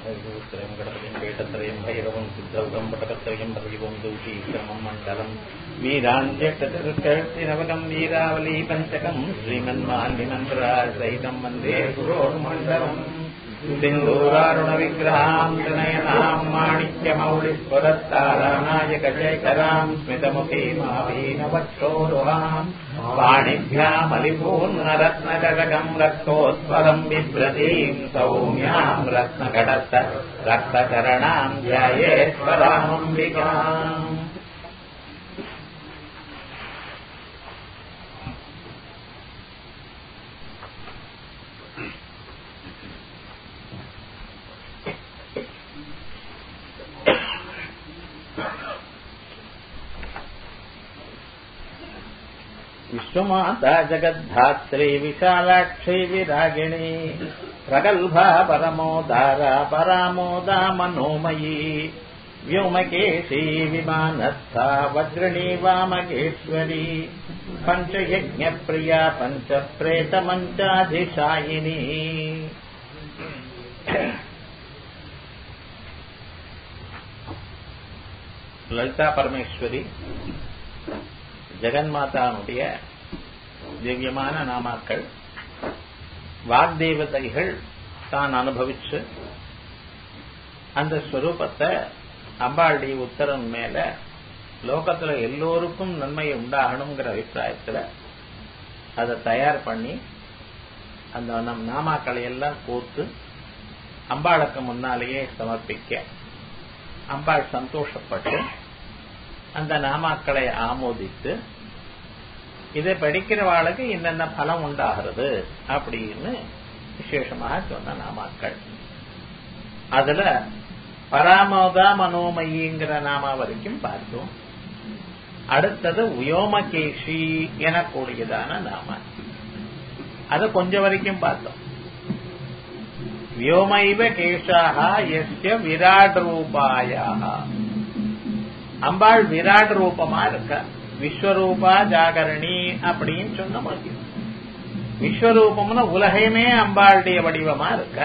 त्रयं गणपतिं वेटत्रयं भैरवं सिद्धौकं पटकत्रयं भगवं दूषीक्रमं मण्डलं वीरान्त्यष्टतिर्कर्तिनवकं वीरावली पञ्चकं श्रीमन्माल्यमन्त्रासहितं वन्दे गुरोर्मण्डलम् सिन्दूरारुणविग्रहां नयनां माणिक्यमौलिस्वरत्तारानायकजयकरां स्मितमुखीमावीनवक्षोरुहाम् वाणिभ्यामलिपूर्णरत्नकटकम् रक्तोत्पलम् बिभ्रतीम् सौम्याम् रत्नकटस्थ रक्तचरणाम् ध्यायेश्वरामम्बिकाम् विश्वमाता जगद्धात्री विशालाक्षी विरागिणी प्रगल्भा परमोदारा परामोदा मनोमयी व्योमकेशी विमानस्था वज्रिणी वामकेश्वरी पञ्चयज्ञप्रिया पञ्चप्रेतमञ्चाधिशायिनी லலிதா பரமேஸ்வரி ஜெகன்மாதாவுடைய திவ்யமான நாமாக்கள் வாக்தேவதைகள் தான் அனுபவிச்சு அந்த ஸ்வரூபத்தை அம்பாளுடைய உத்தரவு மேல லோகத்துல எல்லோருக்கும் நன்மை உண்டாகணுங்கிற அபிப்பிராயத்துல அதை தயார் பண்ணி அந்த நம் நாமாக்களை எல்லாம் கோத்து அம்பாளுக்கு முன்னாலேயே சமர்ப்பிக்க அம்பாள் சந்தோஷப்பட்டு அந்த நாமாக்களை ஆமோதித்து இதை படிக்கிறவாளுக்கு என்னென்ன பலம் உண்டாகிறது அப்படின்னு விசேஷமாக சொன்ன நாமாக்கள் அதுல பராமோதா மனோமயிங்கிற நாமா வரைக்கும் பார்த்தோம் அடுத்தது உயோமகேஷி எனக்கூடியதான நாம அது கொஞ்சம் வரைக்கும் பார்த்தோம் வியோமைவ கேஷாக எஸ்ய விராட் ரூபாயாக அம்பாள் விராட் ரூபமா இருக்க விஸ்வரூபா ஜாகரணி அப்படின்னு சொன்ன முடியும் விஸ்வரூபம்னு உலகமே அம்பாளுடைய வடிவமா இருக்க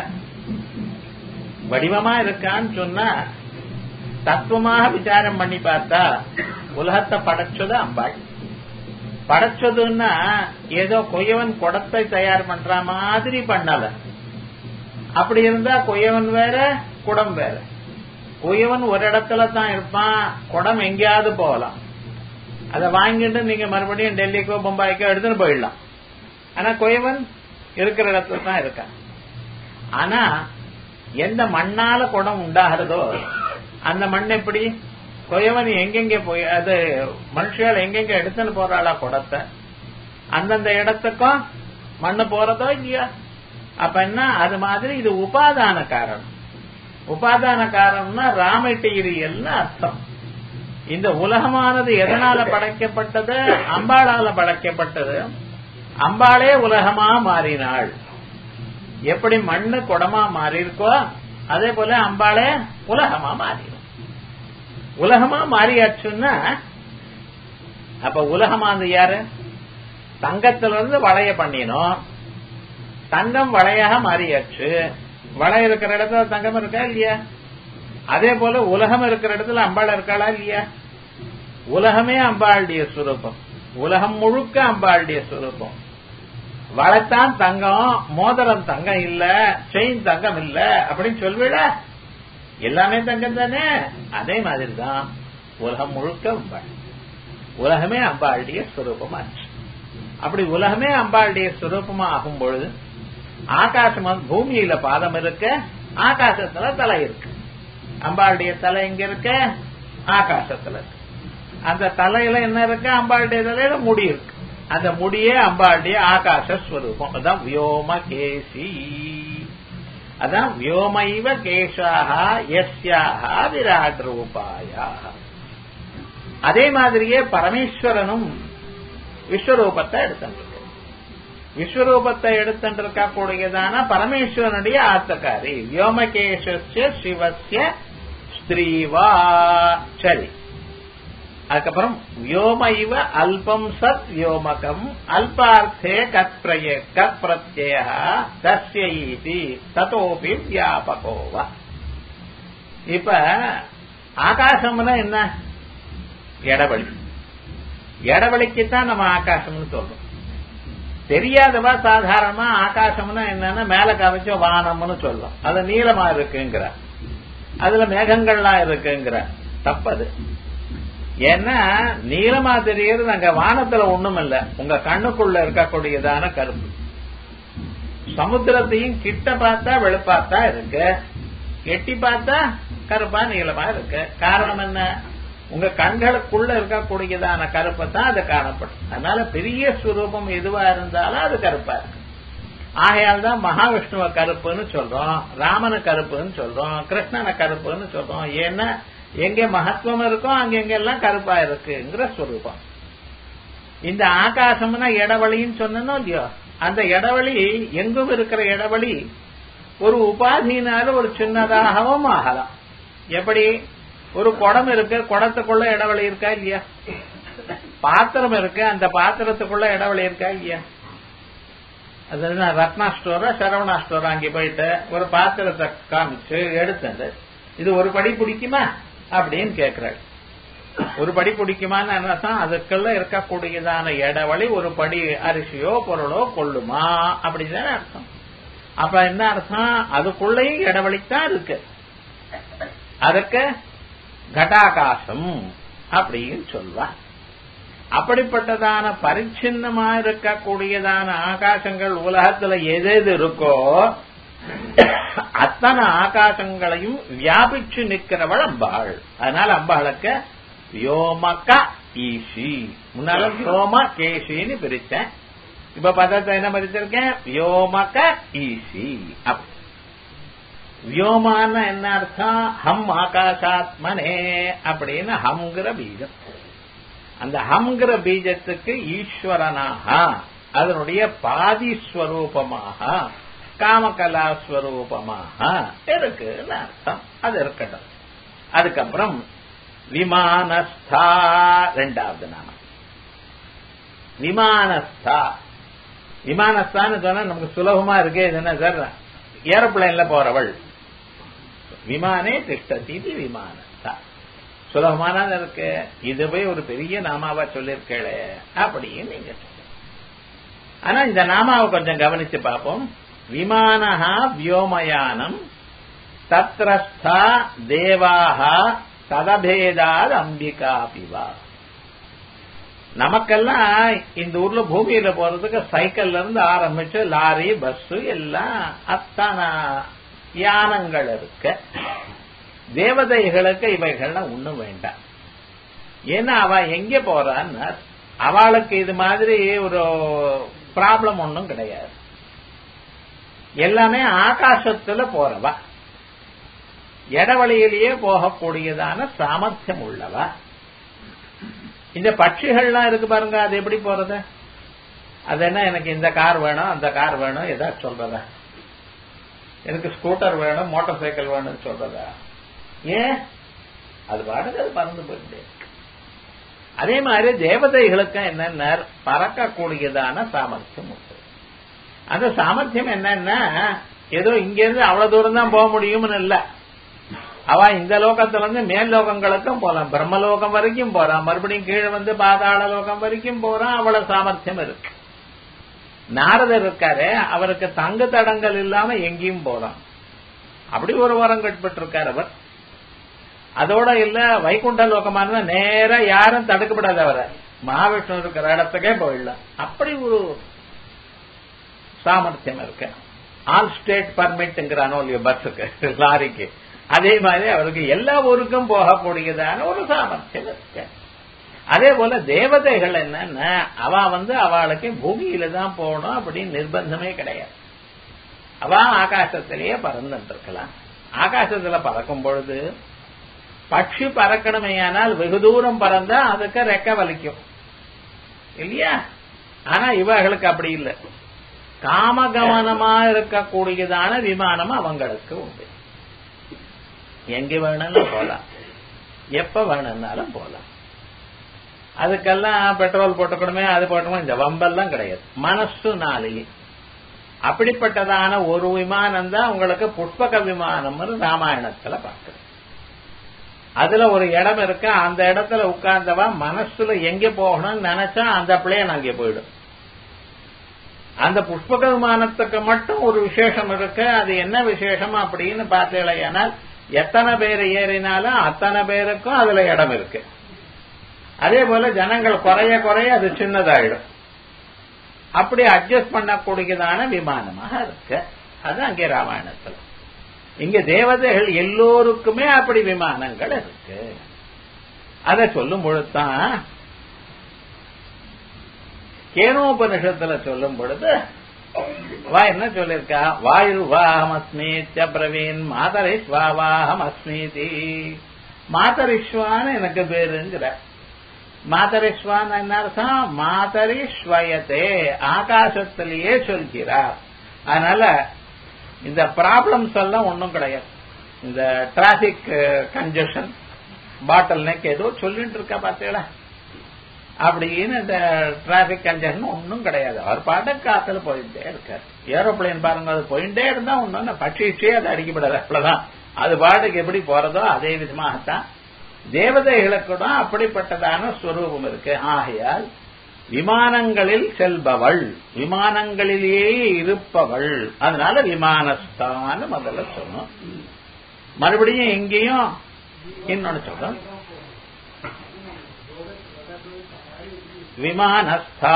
வடிவமா இருக்கான்னு சொன்னா தத்துவமாக விசாரம் பண்ணி பார்த்தா உலகத்தை படைச்சது அம்பாள் படைச்சதுன்னா ஏதோ கொய்யவன் குடத்தை தயார் பண்ற மாதிரி பண்ணல அப்படி இருந்தா கொய்யவன் வேற குடம் வேற கொய்யவன் ஒரு இடத்துல தான் இருப்பான் குடம் எங்கேயாவது போகலாம் அதை வாங்கிட்டு நீங்க மறுபடியும் டெல்லிக்கோ பம்பாய்க்கோ எடுத்துன்னு போயிடலாம் ஆனா கொய்யவன் இருக்கிற இடத்துல தான் இருக்கான் ஆனா எந்த மண்ணால குடம் உண்டாகிறதோ அந்த மண் எப்படி கொயவன் எங்கெங்க போய் அது மனுஷியால் எங்கெங்க எடுத்துன்னு போறாளா குடத்தை அந்தந்த இடத்துக்கும் மண்ணு போறதோ இல்லையா அப்ப என்ன அது மாதிரி இது உபாதான காரணம் உபாதான காரணம்னா ரா மெட்டீரியல்னு அர்த்தம் இந்த உலகமானது எதனால படைக்கப்பட்டது அம்பாளால படைக்கப்பட்டது அம்பாளே உலகமா மாறினாள் எப்படி மண்ணு குடமா மாறி இருக்கோ அதே போல அம்பாளே உலகமா மாறிடும் உலகமா மாறியாச்சுன்னா அப்ப உலகமானது யாரு தங்கத்துல இருந்து வளைய பண்ணினோம் தங்கம் வளையாக மாறியாச்சு வளை இருக்கிற இடத்துல தங்கம் இருக்கா இல்லையா அதே போல உலகம் இருக்கிற இடத்துல அம்பாள் இருக்காளா இல்லையா உலகமே அம்பாளுடைய சுரூபம் உலகம் முழுக்க அம்பாளுடைய சுரூபம் வளைத்தான் தங்கம் மோதிரம் தங்கம் இல்ல செயின் தங்கம் இல்ல அப்படின்னு சொல்விட எல்லாமே தங்கம் தானே அதே மாதிரி தான் உலகம் முழுக்க அம்பாள் உலகமே அம்பாளுடைய ஸ்வரூபமாச்சு அப்படி உலகமே அம்பாளுடைய ஸ்வரூபமா ஆகும் பொழுது ஆகாசம் பூமியில பாதம் இருக்க ஆகாசத்துல தலை இருக்கு அம்பாளுடைய தலை எங்க இருக்க ஆகாசத்துல இருக்கு அந்த தலையில என்ன இருக்கு அம்பாளுடைய தலையில முடி இருக்கு அந்த முடியே அம்பாளுடைய ஆகாச ஸ்வரூபம் அதான் வியோம கேசி அதான் வியோமைவ கேசாக எஸ்யாக விராட் ரூபாயா அதே மாதிரியே பரமேஸ்வரனும் விஸ்வரூபத்தை எடுத்திருக்க விஸ்வரூபத்தை எடுத்திருக்க கூடியதான பரமேஸ்வரனுடைய ஆத்தக்காரி வியோமகேஷ சிவசிய ஸ்திரீவா சரி அதுக்கப்புறம் வியோமைவ அல்பம் சத் வியோமகம் அல்பார்த்தே கத் பிரய கத் பிரத்ய தஸ்ய இதி ததோபி வியாபகோவ இப்ப ஆகாசம்னா என்ன இடவழி இடவழிக்குத்தான் நம்ம ஆகாசம்னு சொல்றோம் தெரியாதவா சாதாரணமா ஆகாசம்னா என்னன்னா மேல காமிச்ச வானம்னு சொல்லும் அது நீளமா இருக்குங்கிற அதுல மேகங்கள்லாம் இருக்குங்கிற தப்பது ஏன்னா நீளமா தெரியறது அங்க வானத்துல ஒண்ணும் இல்ல உங்க கண்ணுக்குள்ள இருக்கக்கூடியதான கருப்பு சமுத்திரத்தையும் கிட்ட பார்த்தா வெளுப்பாத்தா இருக்கு எட்டி பார்த்தா கருப்பா நீளமா இருக்கு காரணம் என்ன உங்க கண்களுக்குள்ள இருக்கக்கூடியதான கருப்பை தான் அது காணப்படும் அதனால பெரிய ஸ்வரூபம் எதுவா இருந்தாலும் அது கருப்பா இருக்கு ஆகையால் தான் மகாவிஷ்ணுவ கருப்புன்னு சொல்றோம் ராமன கருப்புன்னு சொல்றோம் கிருஷ்ணன கருப்புன்னு சொல்றோம் ஏன்னா எங்க மகத்துவம் இருக்கோ அங்கெங்கெல்லாம் கருப்பா இருக்குங்கிற ஸ்வரூபம் இந்த ஆகாசம்னா இடவழின்னு சொன்னோம் இல்லையோ அந்த இடவழி எங்கும் இருக்கிற இடவழி ஒரு உபாதினால ஒரு சின்னதாகவும் ஆகலாம் எப்படி ஒரு குடம் இருக்கு குடத்துக்குள்ள இடவெளி இருக்கா இல்லையா பாத்திரம் இருக்கு அந்த பாத்திரத்துக்குள்ள இடவெளி இருக்கா இல்லையா அது என்ன ரத்னா ஸ்டோரா சரவணா ஸ்டோரா அங்கே போயிட்டு ஒரு பாத்திரத்தை காமிச்சு எடுத்தது இது ஒரு படி பிடிக்குமா அப்படின்னு கேட்கிறாள் ஒரு படி பிடிக்குமான்னு அர்த்தம் அதுக்குள்ள இருக்கக்கூடியதான இடவழி ஒரு படி அரிசியோ பொருளோ கொள்ளுமா அப்படின்னு அர்த்தம் அப்ப என்ன அர்த்தம் அதுக்குள்ளேயும் இடவழித்தான் இருக்கு அதற்கு கட்டாகாசம் அப்படின்னு சொல்வா அப்படிப்பட்டதான பரிச்சின்னமா இருக்கக்கூடியதான ஆகாசங்கள் உலகத்துல எது எது இருக்கோ அத்தனை ஆகாசங்களையும் வியாபிச்சு நிற்கிறவள் அம்பாள் அதனால அம்பாளுக்கு வியோமக ஈஷி முன்னால வியோம கேஷின்னு பிரிச்சேன் இப்ப பதத்தை என்ன பிரிச்சிருக்கேன் வியோமக ஈஷி அப்படி வியோமான என்ன அர்த்தம் ஹம் ஆகாஷாத்மனே அப்படின்னு ஹம்ங்கிற பீஜம் அந்த ஹம்ங்கிற பீஜத்துக்கு ஈஸ்வரனாக அதனுடைய பாதிஸ்வரூபமாக காமகலாஸ்வரூபமாக இருக்குன்னு அர்த்தம் அது இருக்கட்டும் அதுக்கப்புறம் விமானஸ்தா ரெண்டாவது நாமம் விமானஸ்தா விமானஸ்தான்னு சொன்னா நமக்கு சுலபமா இருக்கே இது என்ன சார் ஏரோப்ளைன்ல போறவள் விமானே திஷ்டதி விமானஸ்தா சுலபமான இருக்கு இது போய் ஒரு பெரிய நாமாவா சொல்லிருக்கே அப்படின்னு நீங்க சொல்லுங்க ஆனா இந்த நாமாவை கொஞ்சம் கவனிச்சு பார்ப்போம் விமானஹா வியோமயானம் தத்ரஸ்தா தேவாக ததபேதாத் அம்பிகா பிவா நமக்கெல்லாம் இந்த ஊர்ல பூமியில போறதுக்கு சைக்கிள்ல இருந்து ஆரம்பிச்சு லாரி பஸ் எல்லாம் அத்தனை யானங்கள் இருக்கு தேவதைகளுக்கு இவைகள்லாம் ஒண்ணும் வேண்டாம் ஏன்னா அவ எங்க போறான்னு அவளுக்கு இது மாதிரி ஒரு ப்ராப்ளம் ஒன்றும் கிடையாது எல்லாமே ஆகாசத்துல போறவா இடவழியிலேயே போகக்கூடியதான சாமர்த்தியம் உள்ளவா இந்த பட்சிகள்லாம் இருக்கு பாருங்க அது எப்படி போறது அது என்ன எனக்கு இந்த கார் வேணும் அந்த கார் வேணும் ஏதாவது சொல்றதா எனக்கு ஸ்கூட்டர் வேணும் மோட்டார் சைக்கிள் வேணும்னு சொல்றதா ஏன் அது பாட்டுக்கு அது பறந்து போயிட்டு அதே மாதிரி தேவதைகளுக்கு என்னென்ன பறக்கக்கூடியதான சாமர்த்தியம் உண்டு அந்த சாமர்த்தியம் என்னன்னா ஏதோ இங்க இருந்து அவ்வளவு தூரம் தான் போக முடியும்னு இல்ல அவ இந்த லோகத்துல இருந்து மேல் லோகங்களுக்கும் போலாம் பிரம்மலோகம் வரைக்கும் போறான் மறுபடியும் கீழே வந்து பாதாள லோகம் வரைக்கும் போறான் அவ்வளவு சாமர்த்தியம் இருக்கு நாரதர் இருக்காரு அவருக்கு தங்கு தடங்கள் இல்லாம எங்கேயும் போறான் அப்படி ஒரு வரம் கட்பட்டு இருக்கார் அவர் அதோட இல்ல வைகுண்ட லோகமான நேர யாரும் தடுக்கப்படாத அவரை மகாவிஷ்ணு இருக்கிற இடத்துக்கே போயிடலாம் அப்படி ஒரு சாமர்த்தியம் இருக்கு ஆல் ஸ்டேட் பர்மிட்ங்கிறானோ இல்லையோ பஸ்ஸுக்கு லாரிக்கு அதே மாதிரி அவருக்கு எல்லா ஊருக்கும் போகக்கூடியதான ஒரு சாமர்த்தியம் இருக்கு அதே போல தேவதைகள் என்னன்னா அவ வந்து அவளுக்கு பூமியில தான் போகணும் அப்படின்னு நிர்பந்தமே கிடையாது அவ ஆகாசத்திலேயே பறந்துட்டு இருக்கலாம் ஆகாசத்துல பறக்கும் பொழுது பட்சி பறக்கணுமையானால் வெகு தூரம் பறந்தா அதுக்கு ரெக்க வலிக்கும் இல்லையா ஆனா இவர்களுக்கு அப்படி இல்லை காமகமனமா இருக்கக்கூடியதான விமானம் அவங்களுக்கு உண்டு எங்க வேணும்னாலும் போலாம் எப்ப வேணும்னாலும் போலாம் அதுக்கெல்லாம் பெட்ரோல் போட்டுக்கணுமே அது போட்டணுமே இந்த வம்பெல்லாம் கிடையாது மனசுனாலேயே அப்படிப்பட்டதான ஒரு விமானம் தான் உங்களுக்கு புஷ்பக விமானம் ராமாயணத்துல பார்க்குது அதுல ஒரு இடம் இருக்கு அந்த இடத்துல உட்கார்ந்தவா மனசுல எங்க போகணும்னு நினைச்சா அந்த பிளேன் அங்கே போயிடும் அந்த புஷ்பக விமானத்துக்கு மட்டும் ஒரு விசேஷம் இருக்கு அது என்ன விசேஷம் அப்படின்னு பார்த்தீங்களேனால் எத்தனை பேர் ஏறினாலும் அத்தனை பேருக்கும் அதுல இடம் இருக்கு அதே போல ஜனங்கள் குறைய குறைய அது சின்னதாயிடும் அப்படி அட்ஜஸ்ட் பண்ணக்கூடியதான விமானமாக இருக்கு அது அங்கே ராமாயணத்துல இங்க தேவதைகள் எல்லோருக்குமே அப்படி விமானங்கள் இருக்கு அதை சொல்லும் பொழுதுதான் கேனோபனிஷத்துல சொல்லும் பொழுது வா என்ன சொல்லிருக்கா வாயு வாஹமஸ்மீத்ய பிரவீன் மாதரிஸ்வாவாஹம் அஸ்மீதி மாதரிஸ்வான்னு எனக்கு பேருங்கிற மாதரிஸ்வான் என்ன அர்த்தம் மாதரிஸ்வயத்தே ஆகாசத்திலேயே சொல்கிறார் அதனால இந்த ப்ராப்ளம்ஸ் எல்லாம் ஒன்றும் கிடையாது இந்த டிராபிக் கன்ஜெஷன் பாட்டில் நெக் ஏதோ சொல்லிட்டு இருக்கா பார்த்தீங்களா அப்படின்னு இந்த டிராபிக் கன்ஜெஷன் ஒன்றும் கிடையாது அவர் பாட்டு காத்துல போயிட்டே இருக்காரு ஏரோப்ளைன் பாருங்க அது போயிட்டே இருந்தா ஒன்றும் பட்சிச்சே அது அடிக்கப்படாது அவ்வளவுதான் அது பாட்டுக்கு எப்படி போறதோ அதே விதமாகத்தான் தேவதைகளுக்கு தான் அப்படிப்பட்டதான ஸ்வரூபம் இருக்கு ஆகையால் விமானங்களில் செல்பவள் விமானங்களிலேயே இருப்பவள் அதனால விமானஸ்தான்னு முதல்ல சொன்னோம் மறுபடியும் எங்கேயும் இன்னொன்னு சொல்றோம் விமானஸ்தா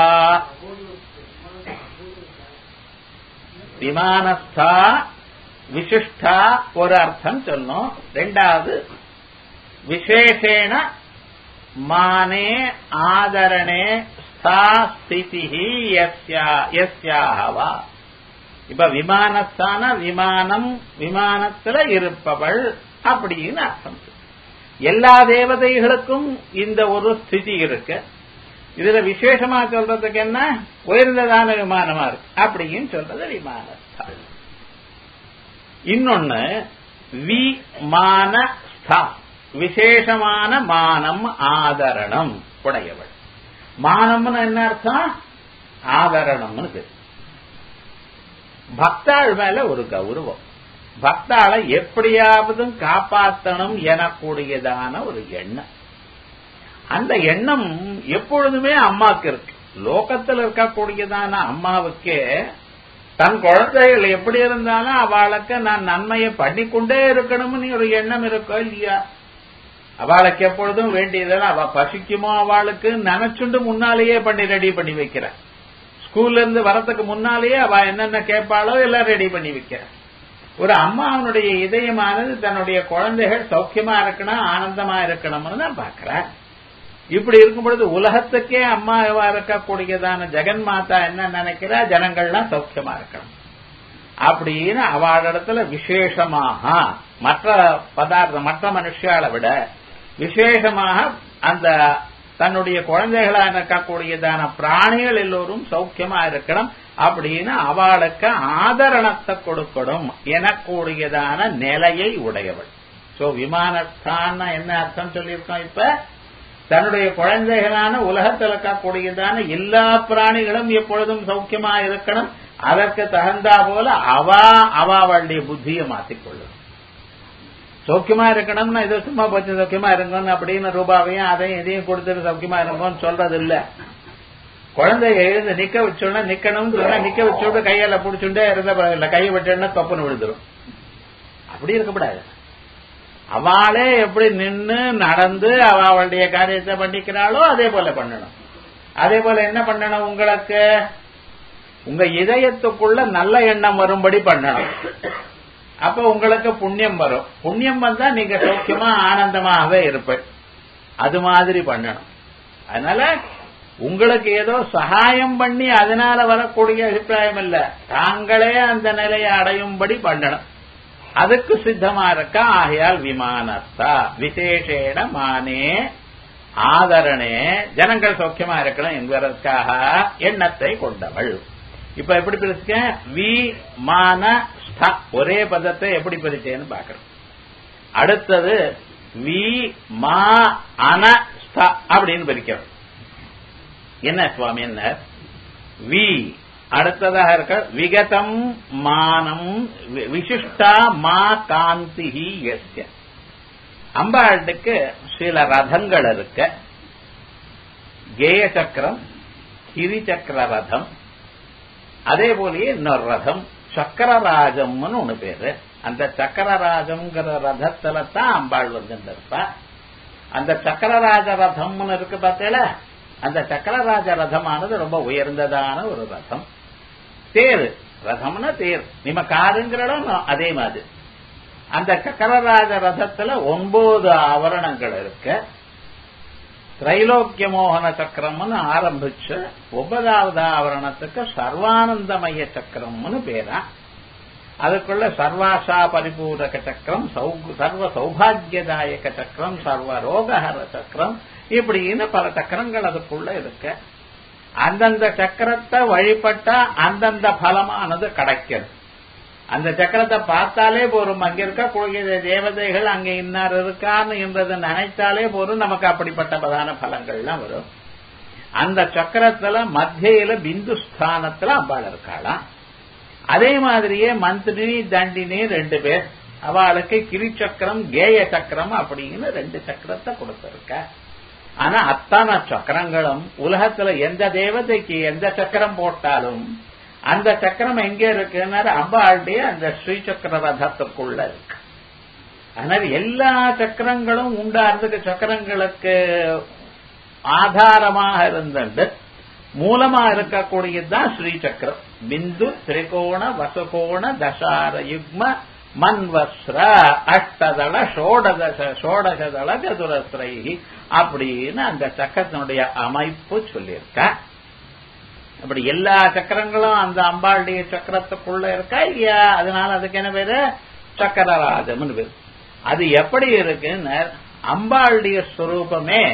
விமானஸ்தா விசிஷ்டா ஒரு அர்த்தம் சொன்னோம் ரெண்டாவது விசேஷேன மானே ஆதரணே ஸ்தா ஸ்திதி யஸ்யாஹவா இப்ப விமானஸ்தான விமானம் விமானத்துல இருப்பவள் அப்படின்னு அர்த்தம் எல்லா தேவதைகளுக்கும் இந்த ஒரு ஸ்திதி இருக்கு இதுல விசேஷமா சொல்றதுக்கு என்ன உயர்ந்ததான விமானமா இருக்கு அப்படின்னு சொல்றது விமானஸ்தான் இன்னொன்னு விமானஸ்தா விசேஷமான மானம் ஆதரணம் உடையவள் மானம்னு என்ன அர்த்தம் ஆதரணம்னு பேர் பக்தாள் மேல ஒரு கௌரவம் பக்தாளை எப்படியாவது காப்பாற்றணும் எனக்கூடியதான ஒரு எண்ணம் அந்த எண்ணம் எப்பொழுதுமே அம்மாக்கு இருக்கு லோகத்தில் இருக்கக்கூடியதான அம்மாவுக்கே தன் குழந்தைகள் எப்படி இருந்தாலும் அவளுக்கு நான் நன்மையை பண்ணிக்கொண்டே இருக்கணும்னு ஒரு எண்ணம் இருக்கோ இல்லையா அவளுக்கு எப்பொழுதும் வேண்டியதெல்லாம் அவ பசிக்குமோ அவளுக்கு நினைச்சுண்டு முன்னாலேயே பண்ணி ரெடி பண்ணி வைக்கிற ஸ்கூல்ல இருந்து வரத்துக்கு முன்னாலேயே அவ என்னென்ன கேட்பாளோ எல்லாம் ரெடி பண்ணி வைக்கிற ஒரு அம்மாவனுடைய இதயமானது தன்னுடைய குழந்தைகள் சௌக்கியமா இருக்கணும் ஆனந்தமா இருக்கணும்னு தான் பாக்குறேன் இப்படி இருக்கும் பொழுது உலகத்துக்கே அம்மாவா இருக்கக்கூடியதான ஜெகன் மாதா என்ன நினைக்கிறா ஜனங்கள்லாம் சௌக்கியமா இருக்கணும் அப்படின்னு அவளிடத்துல விசேஷமாக மற்ற பதார்த்தம் மற்ற மனுஷால விட விசேஷமாக அந்த தன்னுடைய குழந்தைகளா இருக்கக்கூடியதான பிராணிகள் எல்லோரும் சௌக்கியமா இருக்கணும் அப்படின்னு அவளுக்கு ஆதரணத்தை கொடுக்கணும் எனக்கூடியதான நிலையை உடையவள் சோ விமானஸ்தான் என்ன அர்த்தம் சொல்லியிருக்கோம் இப்ப தன்னுடைய குழந்தைகளான உலகத்தில் இருக்கக்கூடியதான எல்லா பிராணிகளும் எப்பொழுதும் சௌக்கியமா இருக்கணும் அதற்கு தகுந்தா போல அவா அவாவுடைய புத்தியை மாத்திக்கொள்ளும் சௌக்கியமா இருக்கணும்னா இது சும்மா போச்சு சௌக்கியமா இருங்கன்னு அப்படின்னு ரூபாவையும் அதையும் இதையும் கொடுத்துட்டு சௌக்கியமா இருங்கன்னு சொல்றது இல்ல குழந்தைய எழுந்து நிக்க வச்சோன்னா நிக்கணும்னு சொன்னா நிக்க வச்சோட கையால புடிச்சுட்டே இருந்த இல்ல கையை விட்டோன்னா தொப்புன்னு விழுந்துரும் அப்படி இருக்கக்கூடாது அவளே எப்படி நின்று நடந்து அவளுடைய காரியத்தை பண்ணிக்கிறாளோ அதே போல பண்ணணும் அதே போல என்ன பண்ணணும் உங்களுக்கு உங்க இதயத்துக்குள்ள நல்ல எண்ணம் வரும்படி பண்ணணும் அப்ப உங்களுக்கு புண்ணியம் வரும் புண்ணியம் வந்தா நீங்க சௌக்கியமா ஆனந்தமாகவே இருப்ப அது மாதிரி பண்ணணும் அதனால உங்களுக்கு ஏதோ சகாயம் பண்ணி அதனால வரக்கூடிய அபிப்பிராயம் இல்ல தாங்களே அந்த நிலையை அடையும்படி பண்ணணும் அதுக்கு சித்தமா இருக்க ஆகையால் விமானஸ்தா விசேஷேன மானே ஆதரணே ஜனங்கள் சௌக்கியமா இருக்கணும் என்பதற்காக எண்ணத்தை கொண்டவள் இப்ப எப்படி பிரிச்சுக்க வி மான ஸ்த ஒரே பதத்தை எப்படி பிரிச்சேன்னு பாக்கிறோம் அடுத்தது வி மா அன ஸ்த அப்படின்னு பிரிக்கிறோம் என்ன சுவாமி என்ன வி அடுத்ததாக இருக்க விகதம் மானம் விசிஷ்டா மா காந்தி எஸ்ய அம்பாளுக்கு சில ரதங்கள் இருக்கு கேய சக்கரம் கிரி சக்கர ரதம் அதே போலயே இன்னொரு ரதம் சக்கரராஜம்னு ஒண்ணு பேரு அந்த சக்கரராஜம்ங்கிற ரதத்துல தான் அம்பாள் வந்து இருப்பா அந்த சக்கரராஜ ரதம்னு இருக்கு பார்த்தேல அந்த சக்கரராஜ ரதமானது ரொம்ப உயர்ந்ததான ஒரு ரதம் தேர் ரதம்னா தேர் நம்ம காருங்கிற இடம் அதே மாதிரி அந்த சக்கரராஜ ரதத்துல ஒன்பது ஆவரணங்கள் இருக்கு திரைலோக்கிய மோகன சக்கரம்னு ஆரம்பிச்ச ஒன்பதாவது ஆவரணத்துக்கு சர்வானந்தமய சக்கரம்னு பேரா அதுக்குள்ள சர்வாசா பரிபூரக சக்கரம் சர்வ சௌபாகியதாயக சக்கரம் சர்வ ரோகஹர சக்கரம் இப்படின்னு பல சக்கரங்கள் அதுக்குள்ள இருக்கு அந்தந்த சக்கரத்தை வழிபட்டா அந்தந்த பலமானது கிடைக்கிறது அந்த சக்கரத்தை பார்த்தாலே போரும் அங்க இருக்கக்கூடிய தேவதைகள் அங்க இன்னார் இருக்கான்னு என்றதை நினைத்தாலே போரும் நமக்கு அப்படிப்பட்ட பிரதான பலங்கள்லாம் வரும் அந்த சக்கரத்துல மத்தியில பிந்து ஸ்தானத்துல அம்பாள் இருக்காளாம் அதே மாதிரியே மந்திரினி தண்டினி ரெண்டு பேர் அவளுக்கு கிரி சக்கரம் கேய சக்கரம் அப்படின்னு ரெண்டு சக்கரத்தை கொடுத்திருக்க ஆனா அத்தனை சக்கரங்களும் உலகத்துல எந்த தேவதைக்கு எந்த சக்கரம் போட்டாலும் அந்த சக்கரம் எங்க இருக்குன்னா அம்பாளுடைய அந்த ஸ்ரீ சக்கர ரதத்துக்குள்ள இருக்கு அதனால எல்லா சக்கரங்களும் உண்டாறதுக்கு சக்கரங்களுக்கு ஆதாரமாக இருந்தது மூலமா இருக்கக்கூடியதுதான் ஸ்ரீ சக்கரம் பிந்து திரிகோண வசகோண தசார யுக்ம மன்வஸ்ர அஷ்டதள ஷோடதச ஷோடசதள சதுரஸ்ரை அப்படின்னு அந்த சக்கரத்தினுடைய அமைப்பு சொல்லியிருக்க அப்படி எல்லா சக்கரங்களும் அந்த அம்பாளுடைய சக்கரத்துக்குள்ள இருக்கா இல்லையா அதனால அதுக்கு என்ன பேரு சக்கரராஜம்னு பேரு அது எப்படி இருக்குன்னு அம்பாளுடைய ஸ்வரூபமே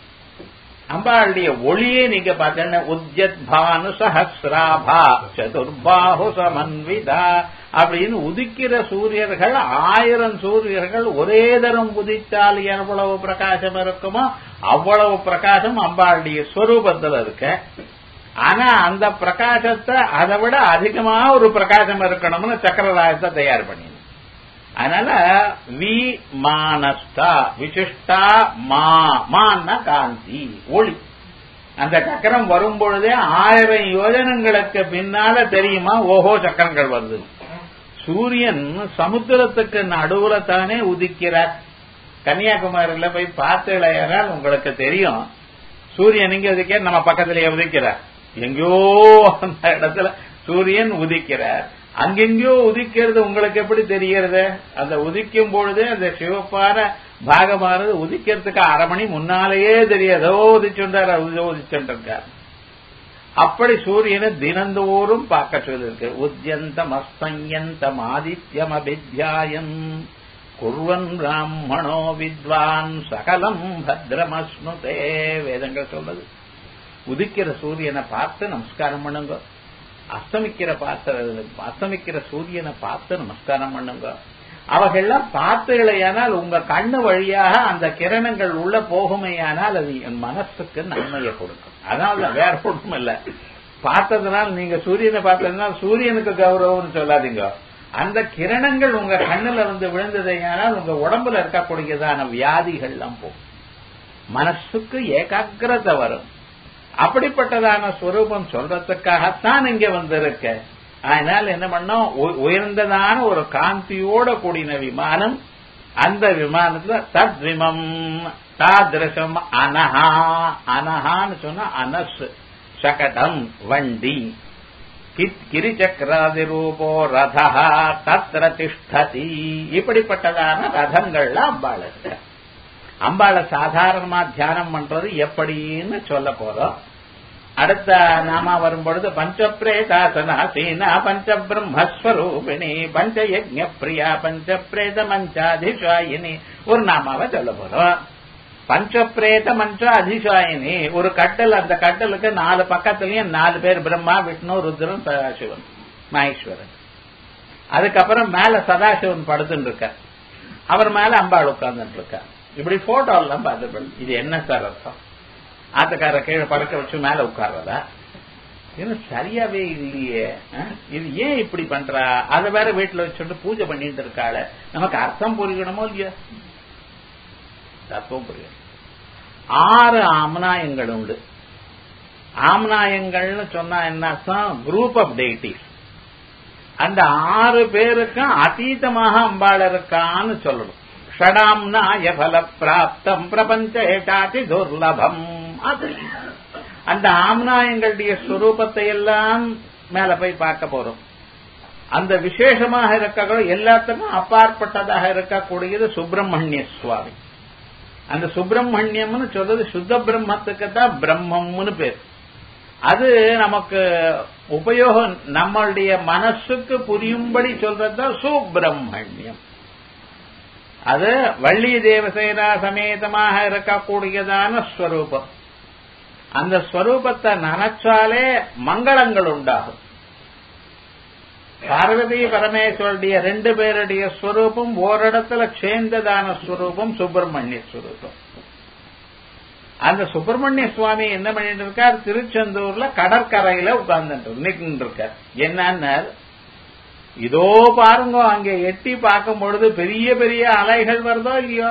அம்பாளுடைய ஒளியே நீங்க பார்த்தீங்கன்னா உத்யத் பானு சஹசிராபா சதுர்பாஹு சமன்விதா அப்படின்னு உதிக்கிற சூரியர்கள் ஆயிரம் சூரியர்கள் ஒரே தரம் உதித்தால் எவ்வளவு பிரகாசம் இருக்குமோ அவ்வளவு பிரகாசம் அம்பாளுடைய ஸ்வரூபத்தில் இருக்க ஆனா அந்த பிரகாசத்தை அதை விட அதிகமா ஒரு பிரகாசம் இருக்கணும்னு சக்கரராயத்தை தயார் பண்ணி அதனால வி மானஸ்தா விசிஷ்டா மா மான்னா காந்தி ஒளி அந்த சக்கரம் வரும் பொழுதே ஆயிரம் யோஜனங்களுக்கு பின்னால தெரியுமா ஓஹோ சக்கரங்கள் வருது சூரியன் சமுத்திரத்துக்கு நடுவுல தானே உதிக்கிறார் கன்னியாகுமரியில போய் பார்த்தீங்களேனால் உங்களுக்கு தெரியும் சூரியன் எங்க உதிக்க நம்ம பக்கத்திலேயே உதிக்கிறார் எங்கேயோ அந்த இடத்துல சூரியன் உதிக்கிறார் அங்கெங்கயோ உதிக்கிறது உங்களுக்கு எப்படி தெரிகிறது அந்த உதிக்கும் பொழுது அந்த சிவப்பான பாகமானது உதிக்கிறதுக்கு அரை மணி முன்னாலேயே தெரியாதோ உதிச்சுட்டார் உதிச்சுட்டார் அப்படி சூரியனை தினந்தோறும் பார்க்க சொல்லிருக்கு உத்யந்தம் அஸ்தயந்தம் ஆதித்யம் அபித்யாயம் குர்வன் பிராமணோ வித்வான் சகலம் பத்ரமஸ்னுதே வேதங்கள் சொல்றது உதிக்கிற சூரியனை பார்த்து நமஸ்காரம் பண்ணுங்க அஸ்தமிக்கிற பார்த்த அஸ்தமிக்கிற சூரியனை பார்த்து நமஸ்காரம் பண்ணுங்க அவைகள்லாம் பார்த்தீங்களேயானால் உங்க கண்ணு வழியாக அந்த கிரணங்கள் உள்ள போகுமையானால் அது என் மனசுக்கு நன்மையை கொடுக்கும் அதனால வேற ஒன்றும் இல்ல பார்த்ததுனால நீங்க சூரியனை பார்த்ததுனால சூரியனுக்கு கௌரவம்னு சொல்லாதீங்க அந்த கிரணங்கள் உங்க கண்ணுல வந்து விழுந்ததையானால் உங்க உடம்புல இருக்கக்கூடியதான வியாதிகள்லாம் போகும் மனசுக்கு ஏகாகிரதை வரும் அப்படிப்பட்டதான ஸ்வரூபம் சொல்றதுக்காகத்தான் இங்க வந்திருக்க அதனால என்ன பண்ணோம் உயர்ந்ததான ஒரு காந்தியோட கூடின விமானம் அந்த விமானத்துல தத்விமம் தாதிரசம் அனஹா அனஹான்னு சொன்னா அனஸ் சகடம் வண்டி கிரிச்சக்கராதி ரூபோ ரதா தத்திர திஷ்டதி இப்படிப்பட்டதான ரதங்கள்லாம் அம்பாள் இருக்கு அம்பாளை சாதாரணமா தியானம் பண்றது எப்படின்னு சொல்ல போறோம் அடுத்த நாமா வரும்பொழுது பஞ்சப்பிரேதாசனா சீனா பஞ்ச பிரம்மஸ்வரூபிணி பஞ்ச யஜ்ய பிரியா பஞ்ச பிரேத மஞ்சாதிஷாயினி ஒரு நாமாவை சொல்ல போறோம் பஞ்சப்பிரேத மஞ்ச அதிசாயினி ஒரு கட்டல் அந்த கட்டலுக்கு நாலு பக்கத்துலயும் நாலு பேர் பிரம்மா விஷ்ணு ருத்ரன் சதாசிவன் மகேஸ்வரன் அதுக்கப்புறம் மேல சதாசிவன் படுத்துட்டு இருக்க அவர் மேல அம்பாள் உட்கார்ந்துட்டு இருக்க இப்படி போட்டோ எல்லாம் பார்த்து இது என்ன சார் அர்த்தம் ஆத்துக்கார கீழே படுக்க வச்சு மேல உட்கார்றதா இது சரியாவே இல்லையே இது ஏன் இப்படி பண்றா அதை வேற வீட்டுல வச்சுட்டு பூஜை பண்ணிட்டு இருக்காள நமக்கு அர்த்தம் புரியணுமோ இல்லையோ தத்துவம் புரியும் ஆறு ஆம்னாயங்கள் உண்டு ஆம்னாயங்கள்னு சொன்னா என்ன அர்த்தம் குரூப் ஆஃப் டெய்டிஸ் அந்த ஆறு பேருக்கும் அதீதமாக அம்பாள் இருக்கான்னு சொல்லணும் ஷடாம்னாய பல பிராப்தம் பிரபஞ்ச ஏட்டாதி துர்லபம் அது அந்த ஆம்னாயங்களுடைய ஸ்வரூபத்தை எல்லாம் மேல போய் பார்க்க போறோம் அந்த விசேஷமாக இருக்க எல்லாத்துக்கும் அப்பாற்பட்டதாக இருக்கக்கூடியது சுப்பிரமணிய சுவாமி அந்த சுப்பிரமணியம்னு சொல்றது சுத்த பிரம்மத்துக்கு தான் பிரம்மம்னு பேர் அது நமக்கு உபயோகம் நம்மளுடைய மனசுக்கு புரியும்படி சொல்றதுதான் சுப்பிரமணியம் அது வள்ளி தேவசேனா சமேதமாக இருக்கக்கூடியதான ஸ்வரூபம் அந்த ஸ்வரூபத்தை நினைச்சாலே மங்களங்கள் உண்டாகும் பார்வதி பரமேஸ்வருடைய ரெண்டு பேருடைய ஸ்வரூபம் ஓரிடத்துல சேர்ந்ததான ஸ்வரூபம் சுப்பிரமணிய ஸ்வரூபம் அந்த சுப்பிரமணிய சுவாமி என்ன பண்ணிட்டு இருக்கார் திருச்செந்தூர்ல கடற்கரையில உட்கார்ந்துட்டு நின்று இருக்கார் என்னன்னா இதோ பாருங்க அங்க எட்டி பார்க்கும் பொழுது பெரிய பெரிய அலைகள் வருதோ இல்லையோ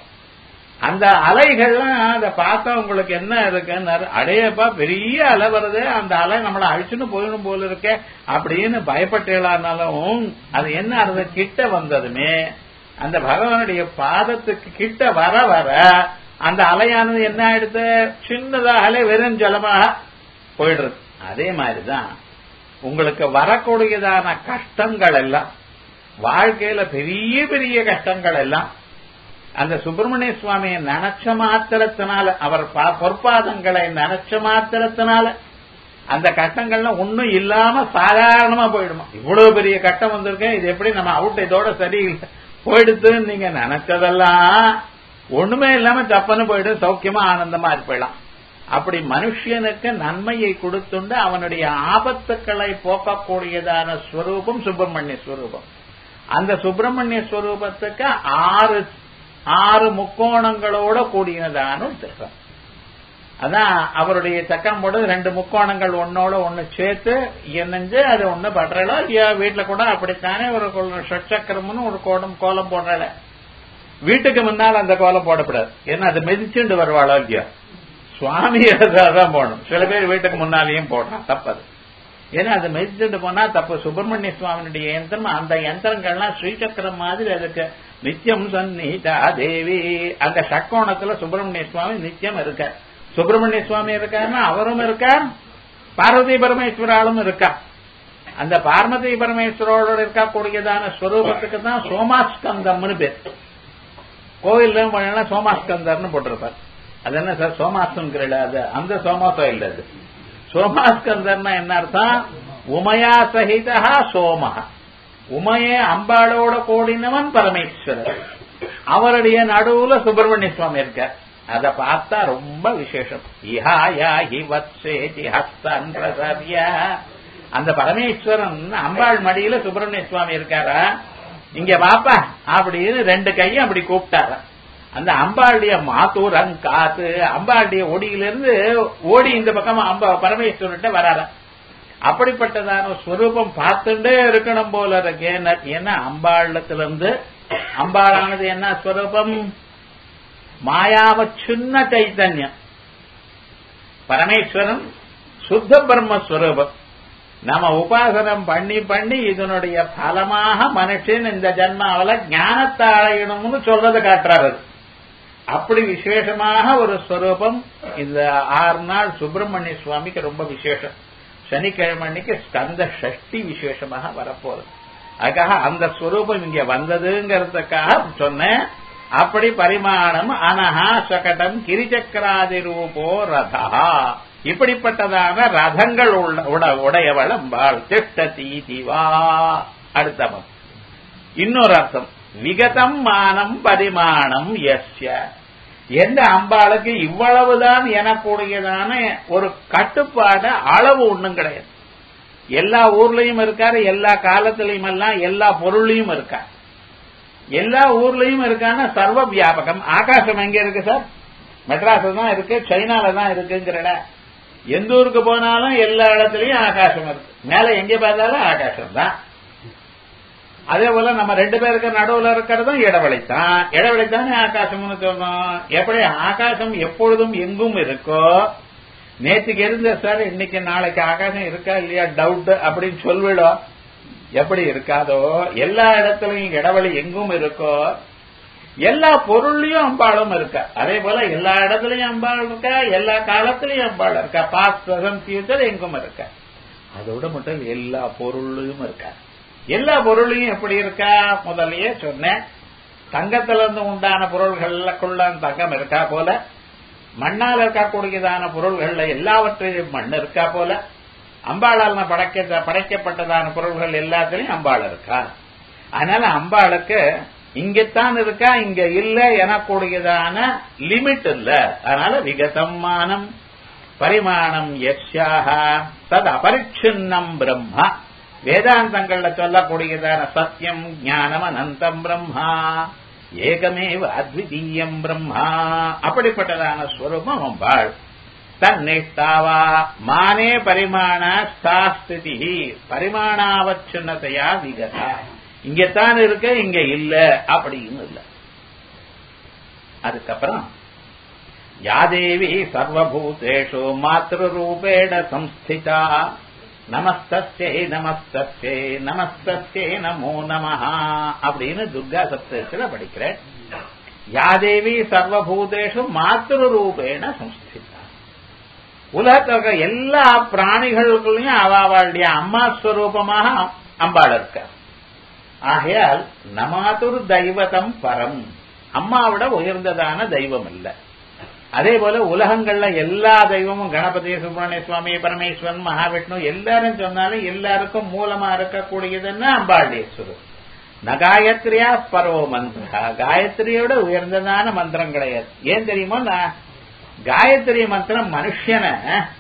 அந்த அலைகள்லாம் அதை பார்த்தா உங்களுக்கு என்ன இருக்குன்னு அடையப்பா பெரிய அலை வருது அந்த அலை நம்மளை அழிச்சுன்னு போயிடும் போல இருக்கே அப்படின்னு பயப்பட்டேலானாலும் அது என்ன அது கிட்ட வந்ததுமே அந்த பகவானுடைய பாதத்துக்கு கிட்ட வர வர அந்த அலையானது என்ன ஆயிடுது சின்னதாக அலை வெறும் ஜலமாக போயிடுறது அதே மாதிரிதான் உங்களுக்கு வரக்கூடியதான கஷ்டங்கள் எல்லாம் வாழ்க்கையில பெரிய பெரிய கஷ்டங்கள் எல்லாம் அந்த சுப்பிரமணிய சுவாமியை நினைச்ச மாத்திரத்தினால அவர் பொற்பாதங்களை நினைச்ச மாத்திரத்தினால அந்த கட்டங்கள்லாம் ஒன்னும் இல்லாம சாதாரணமா போயிடுமா இவ்வளவு பெரிய கட்டம் வந்திருக்கேன் இது எப்படி நம்ம அவுட் இதோட சரியில்லை போயிடுதுன்னு நீங்க நினைச்சதெல்லாம் ஒண்ணுமே இல்லாம தப்புன்னு போயிடும் சௌக்கியமா ஆனந்தமா இருப்பிடலாம் அப்படி மனுஷனுக்கு நன்மையை கொடுத்துண்டு அவனுடைய ஆபத்துக்களை போக்கக்கூடியதான ஸ்வரூபம் சுப்பிரமணிய ஸ்வரூபம் அந்த சுப்பிரமணிய ஸ்வரூபத்துக்கு ஆறு ஆறு முக்கோணங்களோட கூடியதான திட்டம் அதான் அவருடைய சக்கரம் போட்டு ரெண்டு முக்கோணங்கள் ஒன்னோட ஒன்னு சேர்த்து என்னஞ்சு அது ஒண்ணு படுறல ஐயா வீட்டுல கூட அப்படித்தானே ஒரு ஷட்சக்கரம்னு ஒரு கோடம் கோலம் போடுறல வீட்டுக்கு முன்னால் அந்த கோலம் போடக்கூடாது ஏன்னா அது மிதிச்சுண்டு வருவாளோ இல்லையா சுவாமி தான் போடணும் சில பேர் வீட்டுக்கு முன்னாலேயும் போடுறான் தப்பது ஏன்னா அது மிதிச்சுட்டு போனா தப்பு சுப்பிரமணிய சுவாமியுடைய யந்திரம் அந்த யந்திரங்கள்லாம் ஸ்ரீசக்கரம் மாதிரி அதுக்கு நித்தியம் சந்நிதா தேவி அந்த ஷக்கோணத்துல சுப்பிரமணிய சுவாமி நித்தியம் இருக்கார் சுப்பிரமணிய சுவாமி இருக்காருன்னா அவரும் இருக்கார் பார்வதி பரமேஸ்வராலும் இருக்கார் அந்த பார்வதி பரமேஸ்வரோட இருக்கக்கூடியதான ஸ்வரூபத்துக்கு தான் சோமாஸ்கந்தம்னு பேர் கோயில்ல போனா சோமாஸ்கந்தர்னு போட்டிருப்பார் அது என்ன சார் சோமாஸ்கங்கிறல அது அந்த சோமாசம் இல்ல அது சோமாஸ்கந்தர்னா என்ன அர்த்தம் உமையா சகிதா சோமஹா உமையே அம்பாளோட கூடினவன் பரமேஸ்வரர் அவருடைய நடுவுல சுப்பிரமணிய சுவாமி இருக்கார் அத பார்த்தா ரொம்ப விசேஷம் இஹாயா ஹிவத்சேதி ஹஸ்தன் பிரசர்ய அந்த பரமேஸ்வரன் அம்பாள் மடியில சுப்பிரமணிய சுவாமி இருக்காரா இங்க பாப்பா அப்படின்னு ரெண்டு கையும் அப்படி கூப்பிட்டாரா அந்த அம்பாளுடைய மாத்தூரங் காத்து அம்பாளுடைய ஒடியிலிருந்து ஓடி இந்த பக்கம் அம்பா பரமேஸ்வரன்ட்ட வராரா அப்படிப்பட்டதான ஸ்வரூபம் பார்த்துட்டே இருக்கணும் போல இருக்கே ஏன்னா அம்பாளத்துல இருந்து அம்பாளானது என்ன ஸ்வரூபம் மாயாவ சின்ன சைத்தன்யம் பரமேஸ்வரன் சுத்த பிரம்மஸ்வரூபம் நாம உபாசனம் பண்ணி பண்ணி இதனுடைய பலமாக மனுஷன் இந்த ஜன்மாவில ஞானத்தை அடையணும்னு சொல்றது காட்டுறாரு அப்படி விசேஷமாக ஒரு ஸ்வரூபம் இந்த ஆறு நாள் சுப்பிரமணிய சுவாமிக்கு ரொம்ப விசேஷம் சனிக்கிழமை அன்னைக்கு ஸ்கந்த ஷஷ்டி விசேஷமாக வரப்போகுது அதுக்காக அந்த ஸ்வரூபம் இங்க வந்ததுங்கிறதுக்காக சொன்னேன் அப்படி பரிமாணம் அனஹா சகடம் கிரிச்சக்கராதி ரூபோ ரதா இப்படிப்பட்டதான ரதங்கள் உடையவள் அம்பாள் திஷ்டதி திவா அடுத்தவன் இன்னொரு அர்த்தம் விகதம் மானம் பரிமாணம் எஸ்ய எந்த அம்பாளுக்கு இவ்வளவுதான் எனக்கூடியதான ஒரு கட்டுப்பாடு அளவு ஒண்ணும் கிடையாது எல்லா ஊர்லயும் இருக்காரு எல்லா காலத்திலையும் எல்லாம் எல்லா பொருளையும் இருக்காரு எல்லா ஊர்லயும் இருக்கான சர்வ வியாபகம் ஆகாசம் எங்க இருக்கு சார் மெட்ராஸ் தான் இருக்கு சைனால தான் இருக்குங்கிற எந்த ஊருக்கு போனாலும் எல்லா இடத்துலயும் ஆகாசம் இருக்கு மேல எங்க பார்த்தாலும் ஆகாசம் தான் அதே போல நம்ம ரெண்டு பேருக்கு நடுவுல இருக்கிறதும் இடவெளி தான் இடவெளி தானே ஆகாசம்னு சொல்றோம் எப்படி ஆகாசம் எப்பொழுதும் எங்கும் இருக்கோ நேற்றுக்கு இருந்த சார் இன்னைக்கு நாளைக்கு ஆகாசம் இருக்கா இல்லையா டவுட் அப்படின்னு சொல்விடும் எப்படி இருக்காதோ எல்லா இடத்துலயும் இடவெளி எங்கும் இருக்கோ எல்லா பொருள்லயும் அம்பாளும் இருக்கா அதே போல எல்லா இடத்துலயும் அம்பாள் இருக்கா எல்லா காலத்திலயும் அம்பாள் இருக்கா பாஸ்ட் பிரசன்ட் ஃபியூச்சர் எங்கும் இருக்கா அதோட மட்டும் எல்லா பொருளையும் இருக்கா எல்லா பொருளையும் எப்படி இருக்கா முதல்லயே சொன்னேன் தங்கத்துல இருந்து உண்டான பொருள்களுக்குள்ள தங்கம் இருக்கா போல மண்ணால் இருக்கக்கூடியதான பொருள்கள்ல எல்லாவற்றையும் மண் இருக்கா போல அம்பாளால் படைக்க படைக்கப்பட்டதான பொருள்கள் எல்லாத்திலையும் அம்பாள் இருக்கா அதனால அம்பாளுக்கு இங்கத்தான் இருக்கா இங்க இல்ல எனக்கூடியதான லிமிட் இல்ல அதனால விகதமானம் பரிமாணம் யக்ஷாக தது அபரிச்சின்னம் பிரம்மா வேதாந்தங்கள்ல சொல்லக்கூடியதான சத்தியம் ஞானம் அனந்தம் பிரம்மா ஏகமேவ அத்விதீயம் பிரம்மா அப்படிப்பட்டதான ஸ்வரூபம் அம்பாள் தன்னிஷ்டாவா மானே பரிமாண ஸ்தாஸ்திதி பரிமாணாவச்சுன்னதையா விகதா இங்கத்தான் இருக்க இங்க இல்ல அப்படின்னு இல்ல அதுக்கப்புறம் யாதேவி சர்வபூதேஷு மாத்திருரூபேண சம்ஸ்திதா நமஸ்தே நமஸ்தே நமஸ்தே நமோ நமஹ அப்படின்னு துர்கா சப்தத்துல படிக்கிறேன் யாதேவி சர்வபூதேஷு மாத்திருரூபேண சம்ஸ்திதா உலகத்தில் எல்லா பிராணிகளுக்குள்ளயும் அவாவாளுடைய அம்மா ஸ்வரூபமாக அம்பாள் இருக்கார் ஆகையால் நமாதுர் தெய்வதம் பரம் அம்மாவிட உயர்ந்ததான தெய்வம் இல்ல அதே போல உலகங்கள்ல எல்லா தெய்வமும் கணபதி சுப்பிரமணிய சுவாமி பரமேஸ்வரன் மகாவிஷ்ணு எல்லாரும் சொன்னாலும் எல்லாருக்கும் மூலமா இருக்கக்கூடியதுன்னா அம்பாளுடைய சுரம் ந காயத்ரியா பரோ மந்திரா காயத்ரியோட உயர்ந்ததான மந்திரம் கிடையாது ஏன் தெரியுமோ நான் காயத்ரி மந்திரம் மனுஷனை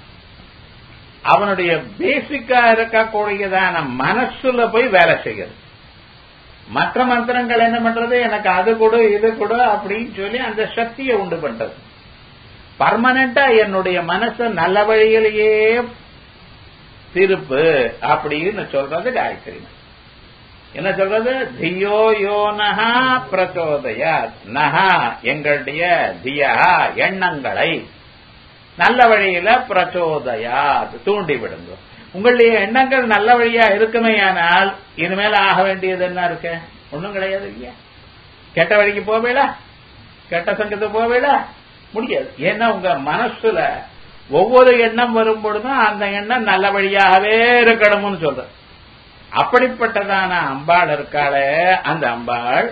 அவனுடைய பேசிக்கா இருக்கக்கூடியதான மனசுல போய் வேலை செய்யுது மற்ற மந்திரங்கள் என்ன பண்றது எனக்கு அது கொடு இது கொடு அப்படின்னு சொல்லி அந்த சக்தியை உண்டு பண்றது பர்மனண்டா என்னுடைய மனச நல்ல வழியிலேயே திருப்பு அப்படின்னு சொல்றது காயத்ரி என்ன சொல்றது தியோ யோ நகா பிரச்சோதயா நகா எங்களுடைய தியா எண்ணங்களை நல்ல வழியில பிரச்சோதயா தூண்டி விடுங்க உங்களுடைய எண்ணங்கள் நல்ல வழியா இருக்குமேயானால் இனிமேல் ஆக வேண்டியது என்ன இருக்கு ஒண்ணும் கிடையாது இல்லையா கெட்ட வழிக்கு போவேடா கெட்ட சங்கத்துக்கு போவேடா முடியாது ஏன்னா உங்க மனசுல ஒவ்வொரு எண்ணம் வரும் பொழுதும் அந்த எண்ணம் நல்ல வழியாகவே இருக்கணும்னு சொல்ற அப்படிப்பட்டதான அம்பாள் இருக்காளே அந்த அம்பாள்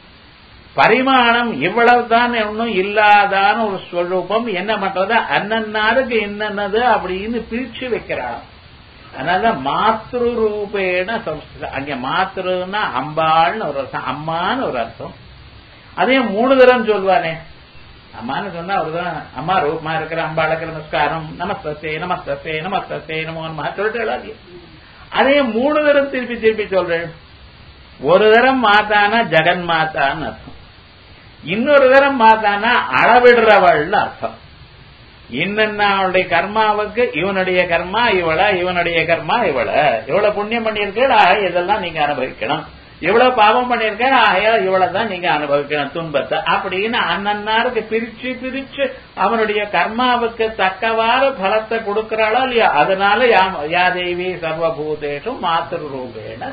பரிமாணம் இவ்வளவுதான் ஒன்னும் இல்லாதான ஒரு ஸ்வரூபம் என்ன பண்றது அன்னன்னாருக்கு என்னன்னது அப்படின்னு பிரிச்சு வைக்கிறாள் அதனால மாத்ரு ரூபேன சம்ஸ்கிருத அங்க மாத்ருன்னா அம்பாள்னு ஒரு அர்த்தம் அம்மான்னு ஒரு அர்த்தம் அதே மூணு தரம் சொல்வானே அம்மான்னு சொன்னா அவருதான் அம்மா ரூபமா இருக்கிற அம்பாளுக்கு நமஸ்காரம் நமஸ்தே நமஸ்தே நமஸ்தே நமோ நம சொல்லிட்டு எல்லாத்தையும் அதே மூணு தரம் திருப்பி திருப்பி சொல்றேன் ஒரு தரம் மாத்தானா ஜெகன் மாத்தான்னு அர்த்தம் இன்னொரு தரம் மாத்தானா அளவிடுறவள்னு அர்த்தம் இன்னென்ன அவளுடைய கர்மாவுக்கு இவனுடைய கர்மா இவள இவனுடைய கர்மா இவள இவ்வளவு புண்ணியம் பண்ணியிருக்கேள் ஆக இதெல்லாம் நீங்க அனுபவிக்கணும் இவ்வளவு பாவம் பண்ணியிருக்கேன் ஆகையா இவ்வளவு தான் நீங்க அனுபவிக்கணும் துன்பத்தை அப்படின்னு அன்னன்னாருக்கு பிரிச்சு பிரிச்சு அவனுடைய கர்மாவுக்கு தக்கவாறு பலத்தை கொடுக்கிறாளோ இல்லையா அதனால யா தேவி சர்வபூதேஷும் மாத்திரு ரூபேன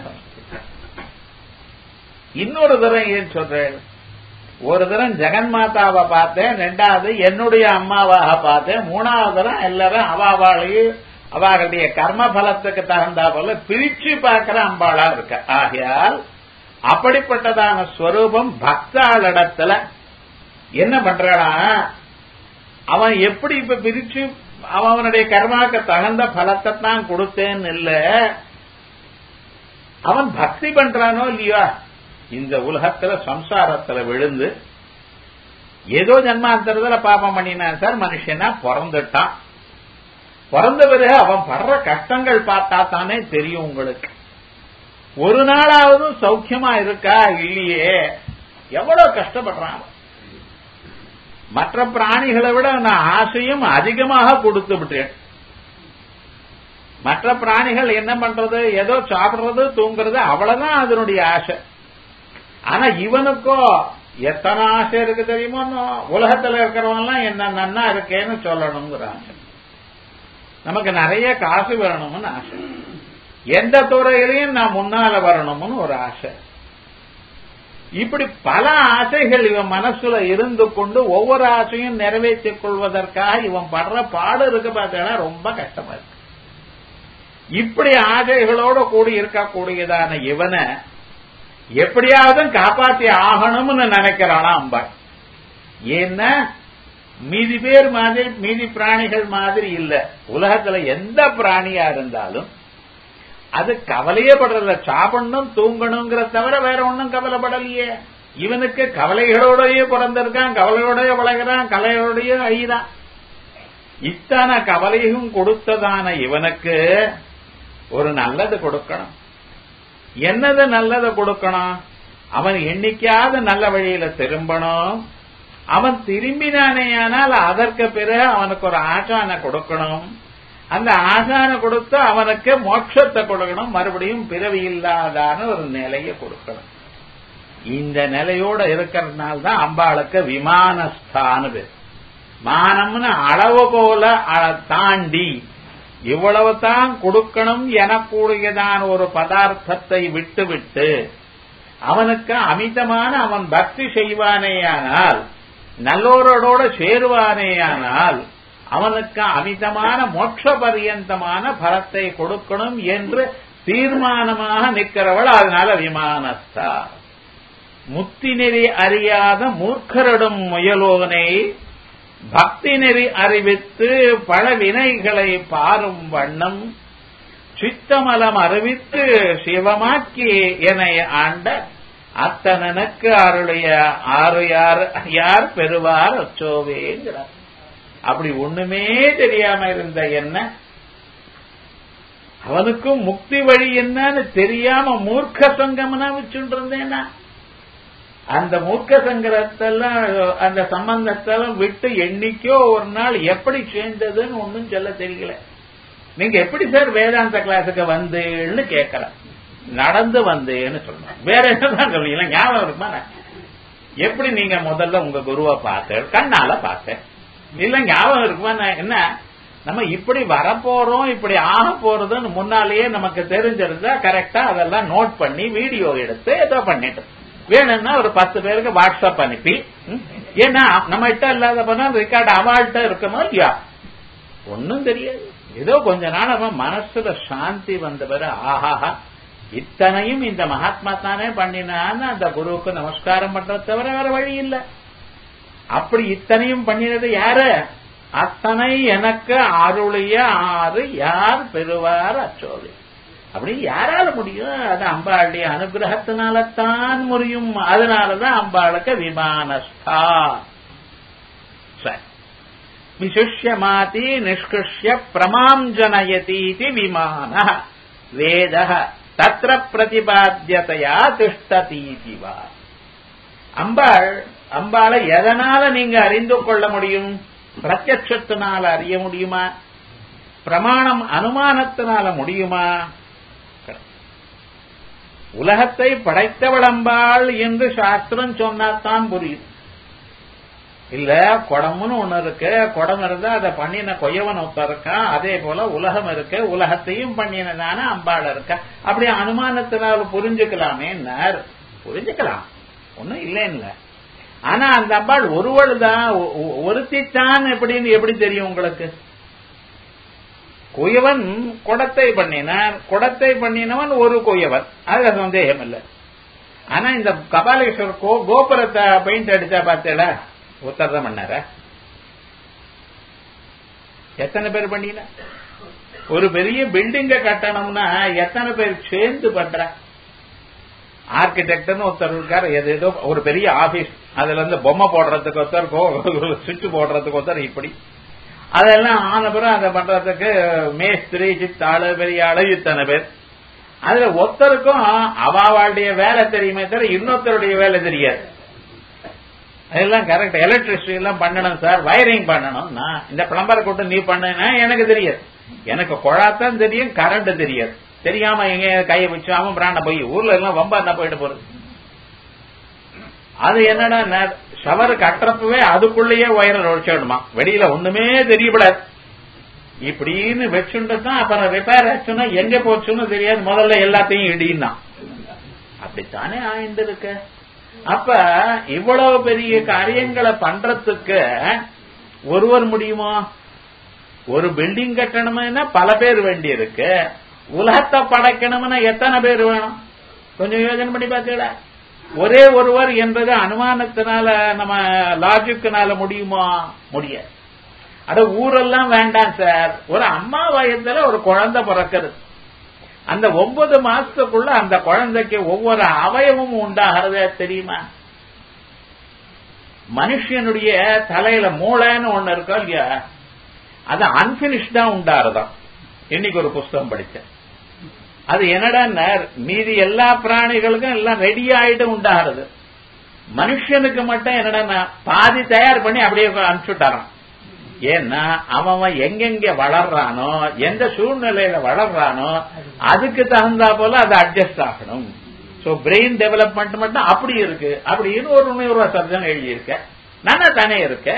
இன்னொரு தரம் ஏன் சொல்றேன் ஒரு தரம் ஜெகன் மாதாவை பார்த்தேன் ரெண்டாவது என்னுடைய அம்மாவாக பார்த்தேன் மூணாவது தரம் எல்லாரும் அவாவாளையும் அவர்களுடைய கர்ம பலத்துக்கு தகுந்தா போல பிரிச்சு பார்க்கிற அம்பாளா இருக்க ஆகையால் அப்படிப்பட்டதான ஸ்வரூபம் பக்தாளிடத்துல என்ன பண்றானா அவன் எப்படி இப்ப பிரிச்சு அவனுடைய கர்மாக்கு தகுந்த பலத்தை தான் கொடுத்தேன்னு இல்ல அவன் பக்தி பண்றானோ இல்லையா இந்த உலகத்துல சம்சாரத்துல விழுந்து ஏதோ ஜன்மாந்தரத்துல பாப்பம் பண்ணினான் சார் மனுஷனா பிறந்துட்டான் பிறந்த பிறகு அவன் படுற கஷ்டங்கள் பார்த்தா தானே தெரியும் உங்களுக்கு ஒரு நாளாவது சௌக்கியமா இருக்கா இல்லையே எவ்வளவு கஷ்டப்படுறான் மற்ற பிராணிகளை விட நான் ஆசையும் அதிகமாக கொடுத்து விட்டேன் மற்ற பிராணிகள் என்ன பண்றது ஏதோ சாப்பிடுறது தூங்குறது அவ்வளவுதான் அதனுடைய ஆசை ஆனா இவனுக்கோ எத்தனை ஆசை இருக்கு தெரியுமோ உலகத்துல இருக்கிறவன் எல்லாம் என்ன நன்னா இருக்கேன்னு சொல்லணுங்கிற ஆசை நமக்கு நிறைய காசு வரணும்னு ஆசை எந்த துறையிலையும் நான் முன்னால வரணும்னு ஒரு ஆசை இப்படி பல ஆசைகள் இவன் மனசுல இருந்து கொண்டு ஒவ்வொரு ஆசையும் நிறைவேற்றிக் கொள்வதற்காக இவன் படுற பாடு இருக்கு பார்த்தா ரொம்ப கஷ்டமா இருக்கு இப்படி ஆசைகளோட கூடி இருக்கக்கூடியதான இவனை எப்படியாவது காப்பாத்தி ஆகணும்னு நினைக்கிறானா அம்பாள் ஏன்னா மீதி பேர் மாதிரி மீதி பிராணிகள் மாதிரி இல்ல உலகத்துல எந்த பிராணியா இருந்தாலும் அது கவலையே படுறதில்ல சாப்பிடணும் தூங்கணுங்கிற தவிர வேற ஒன்னும் கவலைப்படலையே இவனுக்கு கவலைகளோடயே பிறந்திருக்கான் கவலையோடய வளர்கிறான் கவலையோடய அழிதான் இத்தனை கவலையும் கொடுத்ததான இவனுக்கு ஒரு நல்லது கொடுக்கணும் என்னது நல்லதை கொடுக்கணும் அவன் என்னைக்காவது நல்ல வழியில திரும்பணும் அவன் திரும்பினானேயானால் அதற்கு பிறகு அவனுக்கு ஒரு ஆசான கொடுக்கணும் அந்த ஆசான கொடுத்து அவனுக்கு மோட்சத்தை கொடுக்கணும் மறுபடியும் பிறவி இல்லாதான ஒரு நிலையை கொடுக்கணும் இந்த நிலையோட இருக்கிறதுனால தான் அம்பாளுக்கு விமானஸ்தானு பேர் மானம்னு அளவுகோல தாண்டி இவ்வளவு தான் கொடுக்கணும் எனக்கூடியதான ஒரு பதார்த்தத்தை விட்டு விட்டு அவனுக்கு அமிதமான அவன் பக்தி செய்வானேயானால் நல்லோரோட சேருவானேயானால் அவனுக்கு அமிதமான மோட்ச பரியந்தமான பலத்தை கொடுக்கணும் என்று தீர்மானமாக நிற்கிறவள் அதனால விமானஸ்தா முத்தி நெறி அறியாத மூர்க்கரிடம் முயலோனை பக்தி நெறி அறிவித்து பல வினைகளை பாரும் வண்ணம் சித்தமலம் அறிவித்து சிவமாக்கி என ஆண்ட அத்தனனுக்கு அருளைய ஆறு யார் யார் பெறுவார் அச்சோவேங்கிறார் அப்படி ஒண்ணுமே தெரியாம இருந்த என்ன அவனுக்கும் முக்தி வழி என்னன்னு தெரியாம மூர்க்க சங்கம்னா வச்சுட்டு இருந்தேன்னா அந்த மூர்க்க சங்கரத்தெல்லாம் அந்த சம்பந்தத்தெல்லாம் விட்டு என்னைக்கோ ஒரு நாள் எப்படி சேர்ந்ததுன்னு ஒன்னும் சொல்ல தெரியல நீங்க எப்படி சார் வேதாந்த கிளாஸுக்கு வந்தேன்னு கேட்கல நடந்து வந்தேன்னு சொல்லணும் வேற என்னதான் சொல்றீங்களா ஞாபகம் இருக்குமா எப்படி நீங்க முதல்ல உங்க குருவை பார்த்தேன் கண்ணால பார்த்தேன் இல்ல ஞாபகம் இருக்குமா என்ன நம்ம இப்படி வரப்போறோம் இப்படி ஆக போறதுன்னு முன்னாலேயே நமக்கு தெரிஞ்சிருந்தா கரெக்டா அதெல்லாம் நோட் பண்ணி வீடியோ எடுத்து ஏதோ பண்ணிட்டு வேணும்னா ஒரு பத்து பேருக்கு வாட்ஸ்அப் அனுப்பி ஏன்னா நம்ம கிட்ட இல்லாத பண்ணா ரெக்கார்டு அவாள்கிட்ட இருக்குமா இல்லையா ஒன்னும் தெரியாது ஏதோ கொஞ்ச நாள் அவன் மனசுல சாந்தி வந்தவர் ஆஹாஹா இத்தனையும் இந்த மகாத்மா தானே பண்ணினான்னு அந்த குருவுக்கு நமஸ்காரம் பண்றத தவிர வேற வழி இல்லை அப்படி இத்தனையும் பண்ணினது யாரு அத்தனை எனக்கு அருளிய ஆறு யார் பெறுவார் அச்சோது அப்படி யாரால முடியும் அது அம்பாளுடைய அனுகிரகத்தினால தான் முடியும் அதனாலதான் அம்பாளுக்கு விமானஸ்தா சரி விசுஷ்யமாதி நிஷ்கிருஷ்ய பிரமாம் ஜனயதீதி விமான வேத தத்திர பிரதிபாத்தியதையா திஷ்டதீதி வா அம்பாள் அம்பாளை எதனால நீங்க அறிந்து கொள்ள முடியும் பிரத்யட்சத்தினால அறிய முடியுமா பிரமாணம் அனுமானத்தினால முடியுமா உலகத்தை படைத்தவளம்பாள் என்று சாஸ்திரம் சொன்னாதான் புரியும் இல்ல குடம்னு ஒண்ணு இருக்கு குடம் இருந்தா அதை பண்ணின கொயவன் ஒருத்தர் இருக்கான் அதே போல உலகம் இருக்கு உலகத்தையும் பண்ணினதான அம்பாள் இருக்கா அப்படி அனுமானத்தினால புரிஞ்சுக்கலாமே புரிஞ்சுக்கலாம் ஒன்னும் இல்லைன்னு ஆனா அந்த அம்பாள் ஒருவள் தான் ஒருத்தித்தான் எப்படின்னு எப்படி தெரியும் உங்களுக்கு குயவன் குடத்தை பண்ணினார் குடத்தை பண்ணினவன் ஒரு குயவன் அதுல சந்தேகம் இல்லை ஆனா இந்த கபாலேஸ்வர் கோபுரத்தை பெயிண்ட் அடிச்சா பார்த்தல உத்தரதம் பண்ணார எத்தனை பேர் பண்ணின ஒரு பெரிய பில்டிங்க கட்டணும்னா எத்தனை பேர் சேர்ந்து பண்ற ஆர்கிடெக்ட்னு ஒருத்தர் இருக்காரு எது ஏதோ ஒரு பெரிய ஆபீஸ் அதுல இருந்து பொம்மை போடுறதுக்கு ஒருத்தர் சுவிட்ச் போடுறதுக்கு ஒருத்தர் இப்படி அதெல்லாம் ஆன பிறகு அதை பண்றதுக்கு மேஸ்திரி சித்தாளு பெரிய ஆளு இத்தனை பேர் அதுல ஒருத்தருக்கும் அவாவாளுடைய வேலை தெரியுமே தவிர இன்னொருத்தருடைய வேலை தெரியாது அதெல்லாம் கரெக்ட் எலக்ட்ரிசிட்டி எல்லாம் பண்ணணும் சார் வயரிங் பண்ணணும் நான் இந்த பிளம்பரை கூட்டு நீ பண்ண எனக்கு தெரியாது எனக்கு குழாத்தான் தெரியும் கரண்ட் தெரியாது தெரியாம எங்க கையை வச்சாம பிராண்ட போய் ஊர்ல எல்லாம் வம்பா என்ன போயிட்டு போறது அது என்னடா ஷவர் கட்டுறப்பவே அதுக்குள்ளேயே ஒயரை ஒழிச்சிடணுமா வெளியில ஒண்ணுமே தெரியப்படாது இப்படின்னு வச்சுட்டு தான் அப்புறம் ரிப்பேர் ஆச்சுன்னா எங்க போச்சுன்னு தெரியாது முதல்ல எல்லாத்தையும் இடின்னா அப்படித்தானே ஆயிண்டு இருக்கு அப்ப இவ்வளவு பெரிய காரியங்களை பண்றதுக்கு ஒருவர் முடியுமா ஒரு பில்டிங் கட்டணும்னா பல பேர் வேண்டி இருக்கு உலகத்தை படைக்கணும்னா எத்தனை பேர் வேணும் கொஞ்சம் யோஜனை பண்ணி பார்த்தீங்களா ஒரே ஒருவர் என்பது அனுமானத்தினால நம்ம லாஜிக்குனால முடியுமா முடியாது அட ஊரெல்லாம் வேண்டாம் சார் ஒரு அம்மா வயத்துல ஒரு குழந்தை பிறக்கிறது அந்த ஒன்பது மாசத்துக்குள்ள அந்த குழந்தைக்கு ஒவ்வொரு அவயவமும் உண்டாகிறது தெரியுமா மனுஷனுடைய தலையில மூளைன்னு ஒண்ணு இருக்கா இல்லையா அது அன்பினிஷ்டா உண்டாருதான் இன்னைக்கு ஒரு புஸ்தகம் படிச்சேன் அது என்னடா மீதி எல்லா பிராணிகளுக்கும் எல்லாம் ரெடி ஆயிட்டு உண்டாகிறது மனுஷனுக்கு மட்டும் என்னடா பாதி தயார் பண்ணி அப்படியே அனுப்பிச்சுட்டாரான் ஏன்னா அவன் எங்கெங்க வளர்றானோ எந்த சூழ்நிலையில வளர்றானோ அதுக்கு தகுந்தா போல அது அட்ஜஸ்ட் ஆகணும் சோ பிரெயின் டெவலப்மெண்ட் மட்டும் அப்படி இருக்கு அப்படின்னு ஒரு நூறு சர்ஜன் எழுதியிருக்க நானே தானே இருக்க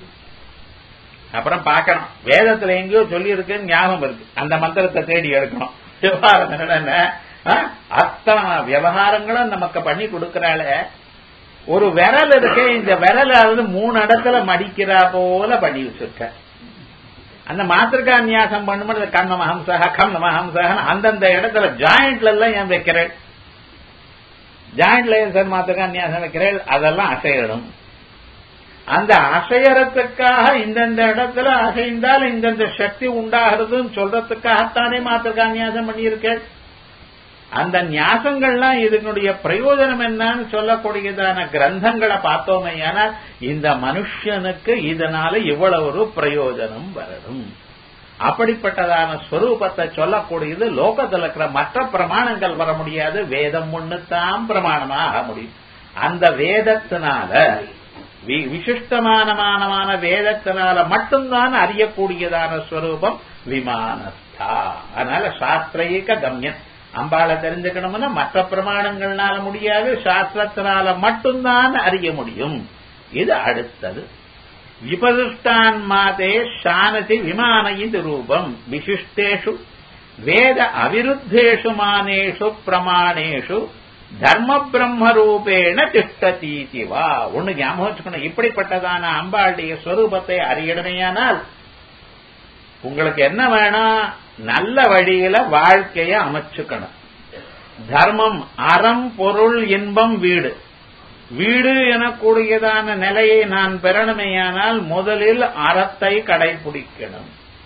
அப்புறம் பார்க்கணும் வேதத்துல எங்கேயோ சொல்லி இருக்குன்னு ஞாபகம் இருக்கு அந்த மந்திரத்தை தேடி எடுக்கணும் விவகாரம் என்னடா அத்தனை விவகாரங்களும் நமக்கு பண்ணி கொடுக்கறாளே ஒரு விரல் இருக்கு இந்த விரல் வந்து மூணு இடத்துல மடிக்கிறா போல பண்ணி வச்சிருக்க அந்த மாத்திருக்கா நியாசம் பண்ணும்போது கண்ண மகம்சக கம் மகம்சகன்னு அந்தந்த இடத்துல ஜாயிண்ட்ல எல்லாம் ஏன் வைக்கிறேன் ஜாயிண்ட்ல ஏன் சார் மாத்திருக்கா நியாசம் வைக்கிறேன் அதெல்லாம் அசையிடும் அந்த அசையறதுக்காக இந்தந்த இடத்துல அசைந்தால் இந்தந்த சக்தி உண்டாகிறதுன்னு சொல்றதுக்காகத்தானே மாத்திருக்கா நியாசம் பண்ணியிருக்கேன் அந்த நியாசங்கள்லாம் இதனுடைய பிரயோஜனம் என்னன்னு சொல்லக்கூடியதான கிரந்தங்களை பார்த்தோமே ஆனால் இந்த மனுஷனுக்கு இதனால இவ்வளவு ஒரு பிரயோஜனம் வரணும் அப்படிப்பட்டதான ஸ்வரூபத்தை சொல்லக்கூடியது லோகத்தில் இருக்கிற மற்ற பிரமாணங்கள் வர முடியாது வேதம் ஒண்ணுத்தான் பிரமாணமா ஆக முடியும் அந்த வேதத்தினால விசிஷ்டமானமானமான வேதத்தினால மட்டும்தான் அறியக்கூடியதான ஸ்வரூபம் விமானஸ்தா அதனால சாஸ்திரீக கம்யம் அம்பாளை தெரிஞ்சுக்கணும்னா மற்ற பிரமாணங்கள்னால முடியாது சாஸ்திரத்தினால மட்டும்தான் அறிய முடியும் இது அடுத்தது விபதுஷ்டான் மாதே சானதி விமான இது ரூபம் விசிஷ்டேஷு வேத அவிருத்தேஷு மானேஷு பிரமாணேஷு தர்ம பிரம்ம ரூபேண திஷ்டதீதி வா ஒண்ணு ஞாபகம் வச்சுக்கணும் இப்படிப்பட்டதான அம்பாளுடைய ஸ்வரூபத்தை அறியணுமையானால் உங்களுக்கு என்ன வேணும் நல்ல வழியில வாழ்க்கைய அமைச்சுக்கணும் தர்மம் அறம் பொருள் இன்பம் வீடு வீடு எனக்கூடியதான நிலையை நான் பெறணுமேயானால் முதலில் அறத்தை கடைபிடிக்கணும்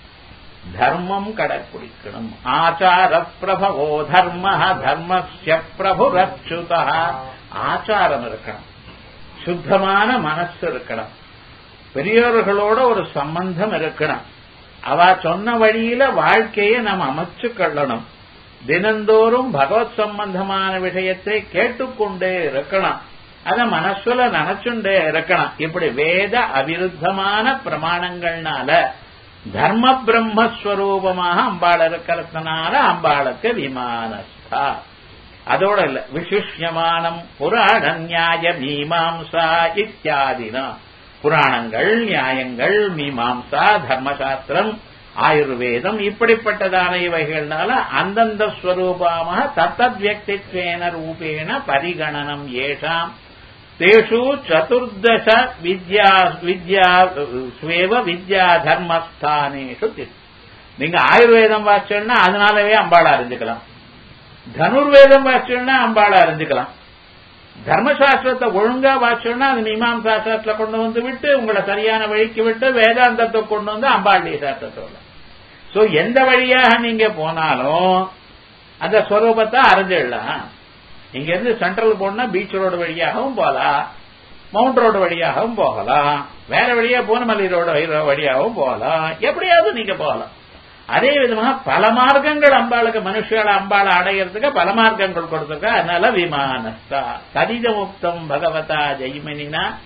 தர்மம் கடைபிடிக்கணும் ஆச்சார பிரபவோ தர்ம தர்மஸ்ய பிரபு ரச்சுதா ஆச்சாரம் இருக்கணும் சுத்தமான மனசு இருக்கணும் பெரியவர்களோட ஒரு சம்பந்தம் இருக்கணும் அவ சொன்ன வழியில வாழ்க்கையை நாம் அமைச்சு கொள்ளணும் தினந்தோறும் பகவத் சம்பந்தமான விஷயத்தை கேட்டுக்கொண்டே இருக்கணும் அத மனசுல நினைச்சுண்டே இருக்கணும் இப்படி வேத அவிருத்தமான பிரமாணங்கள்னால தர்ம பிரம்மஸ்வரூபமாக அம்பாள் இருக்கிறதுனால அம்பாளுக்கு விமானஸ்தா அதோட இல்ல விசிஷ்யமானம் புராண நியாய மீமாம்சா இத்தியாதினா புராணங்கள் நியாயங்கள் மீமாம்சா தர்மசாஸ்திரம் ஆயுர்வேதம் இப்படிப்பட்டதான இவைகள்னால அந்தந்த ஸ்வரூபமாக தத்தத் வியக்தித்வேன ரூபேண பரிகணனம் ஏஷாம் தேஷு சதுர்தச வித்யா வித்யா ஸ்வேவ வித்யா தர்மஸ்தானேஷு நீங்க ஆயுர்வேதம் வாச்சோன்னா அதனாலவே அம்பாளை அறிஞ்சுக்கலாம் தனுர்வேதம் வாச்சோன்னா அம்பாளை அறிஞ்சுக்கலாம் தர்மசாஸ்திரத்தை ஒழுங்கா வாச்சோன்னா அது மீமாம் சாஸ்திரத்துல கொண்டு வந்து விட்டு உங்களை சரியான வழிக்கு விட்டு வேதாந்தத்தை கொண்டு வந்து அம்பாளுடைய சாஸ்திரத்தோட சோ எந்த வழியாக நீங்க போனாலும் அந்த ஸ்வரூபத்தை அறிஞ்சிடலாம் இங்க இருந்து சென்ட்ரல் போனா பீச் ரோடு வழியாகவும் போகலாம் மவுண்ட் ரோடு வழியாகவும் போகலாம் வேற வழியா பூனமல்லி ரோடு வழியாகவும் போகலாம் எப்படியாவது நீங்க போகலாம் அதே விதமாக பல மார்க்கங்கள் அம்பாளுக்கு மனுஷால அம்பாளை அடையிறதுக்கு பல மார்க்கங்கள் கொடுத்துருக்க அதனால விமானஸ்தா சரிதமுக்தம் பகவதா ஜெய்மனினா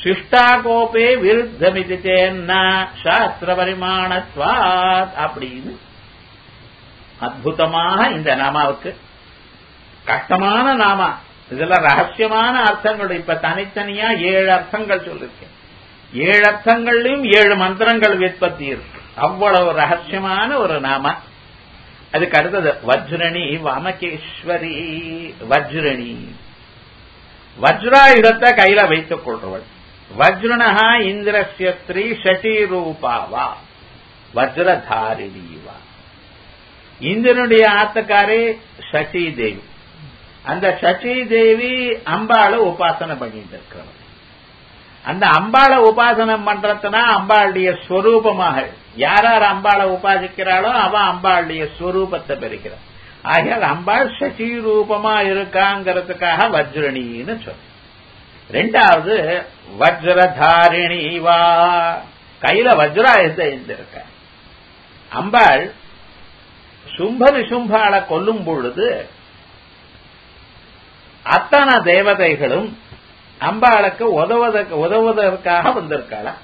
சிஷ்டாகோபே விருத்தமிதி சேன்னா சாஸ்திர பரிமாணத்வாத் அப்படின்னு அற்புதமாக இந்த நாமாவுக்கு கஷ்டமான நாமா இதெல்லாம் ரகசியமான அர்த்தங்கள் இப்ப தனித்தனியா ஏழு அர்த்தங்கள் சொல்லிருக்கேன் ஏழு அர்த்தங்கள்லயும் ஏழு மந்திரங்கள் விற்பத்தி இருக்கு அவ்வளவு ரகசியமான ஒரு நாம அதுக்கு அடுத்தது வஜ்ரணி வாமகேஸ்வரி வஜ்ரணி வஜ்ராயுதத்தை கையில வைத்துக் கொள்றவள் வஜ்ரணா இந்திரஸ்ய ஸ்திரீ சசி ரூபாவா வஜ்ரதாரிணிவா இந்திரனுடைய ஆத்தக்காரே சசி தேவி அந்த சசி தேவி அம்பாளை உபாசனை பண்ணிட்டு இருக்கிறவன் அந்த அம்பாளை உபாசனம் பண்றதுனா அம்பாளுடைய ஸ்வரூபமாக யார் யார் அம்பாளை உபாசிக்கிறாளோ அவ அம்பாளுடைய ஸ்வரூபத்தை பெறுகிறார் ஆகையால் அம்பாள் சசி ரூபமா இருக்காங்கிறதுக்காக வஜ்ரணின்னு சொல்ற ரெண்டாவது வஜ்ரதாரிணி வா கையில வஜ்ராயத்தை இருந்திருக்க அம்பாள் சும்ப நிசும்பாளை கொல்லும் பொழுது அத்தனை தேவதைகளும் அம்பாளுக்கு உதவுவதற்கு உதவுவதற்காக வந்திருக்காளா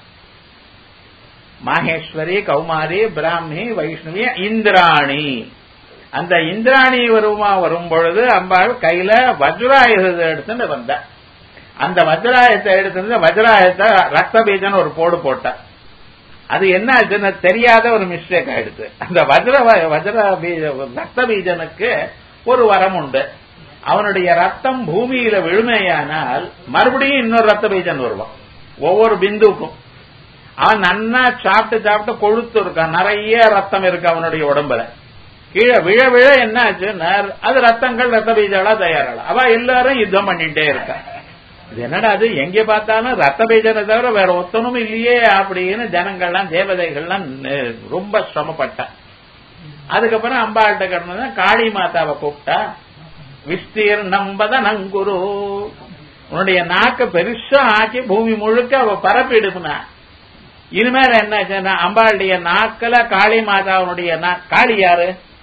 மாகேஸ்வரி கௌமாரி பிராமி வைஷ்ணவி இந்திராணி அந்த இந்திராணி வருமா வரும் பொழுது அம்பாள் கையில வஜ்ராயுதத்தை எடுத்துட்டு வந்த அந்த வஜ்ராயத்தை எடுத்து வஜ்ராயத்தை ரத்த பீஜன் ஒரு போடு போட்ட அது என்ன ஆச்சுன்னு தெரியாத ஒரு மிஸ்டேக் ஆயிடுச்சு அந்த வஜ்ர வஜ்ர பீஜ ரத்த பீஜனுக்கு ஒரு வரம் உண்டு அவனுடைய ரத்தம் பூமியில விழுமையானால் மறுபடியும் இன்னொரு ரத்த பீஜன் வருவான் ஒவ்வொரு பிந்துக்கும் அவன் நன்னா சாப்பிட்டு சாப்பிட்டு கொழுத்து இருக்கான் நிறைய ரத்தம் இருக்கு அவனுடைய உடம்புல கீழே விழ விழ என்ன ஆச்சுன்னா அது ரத்தங்கள் ரத்த பீஜாலா தயாரால அவ எல்லாரும் யுத்தம் பண்ணிட்டே இருக்கா இது என்னடா அது எங்க பார்த்தாலும் ரத்த பீஜனை தவிர வேற ஒத்தனும் இல்லையே அப்படின்னு ஜனங்கள்லாம் தேவதைகள்லாம் ரொம்ப சிரமப்பட்டா அதுக்கப்புறம் அம்பாள்கிட்ட கிடந்தா காளி மாதாவை கூப்பிட்டா விஸ்தீர்ணம் நங்குரு உன்னுடைய நாக்க பெருசா ஆக்கி பூமி முழுக்க அவ பரப்பிடுப்புனா இனிமேல் என்ன அம்பாளுடைய நாக்கல காளி மாதாவுடைய காளி யாரு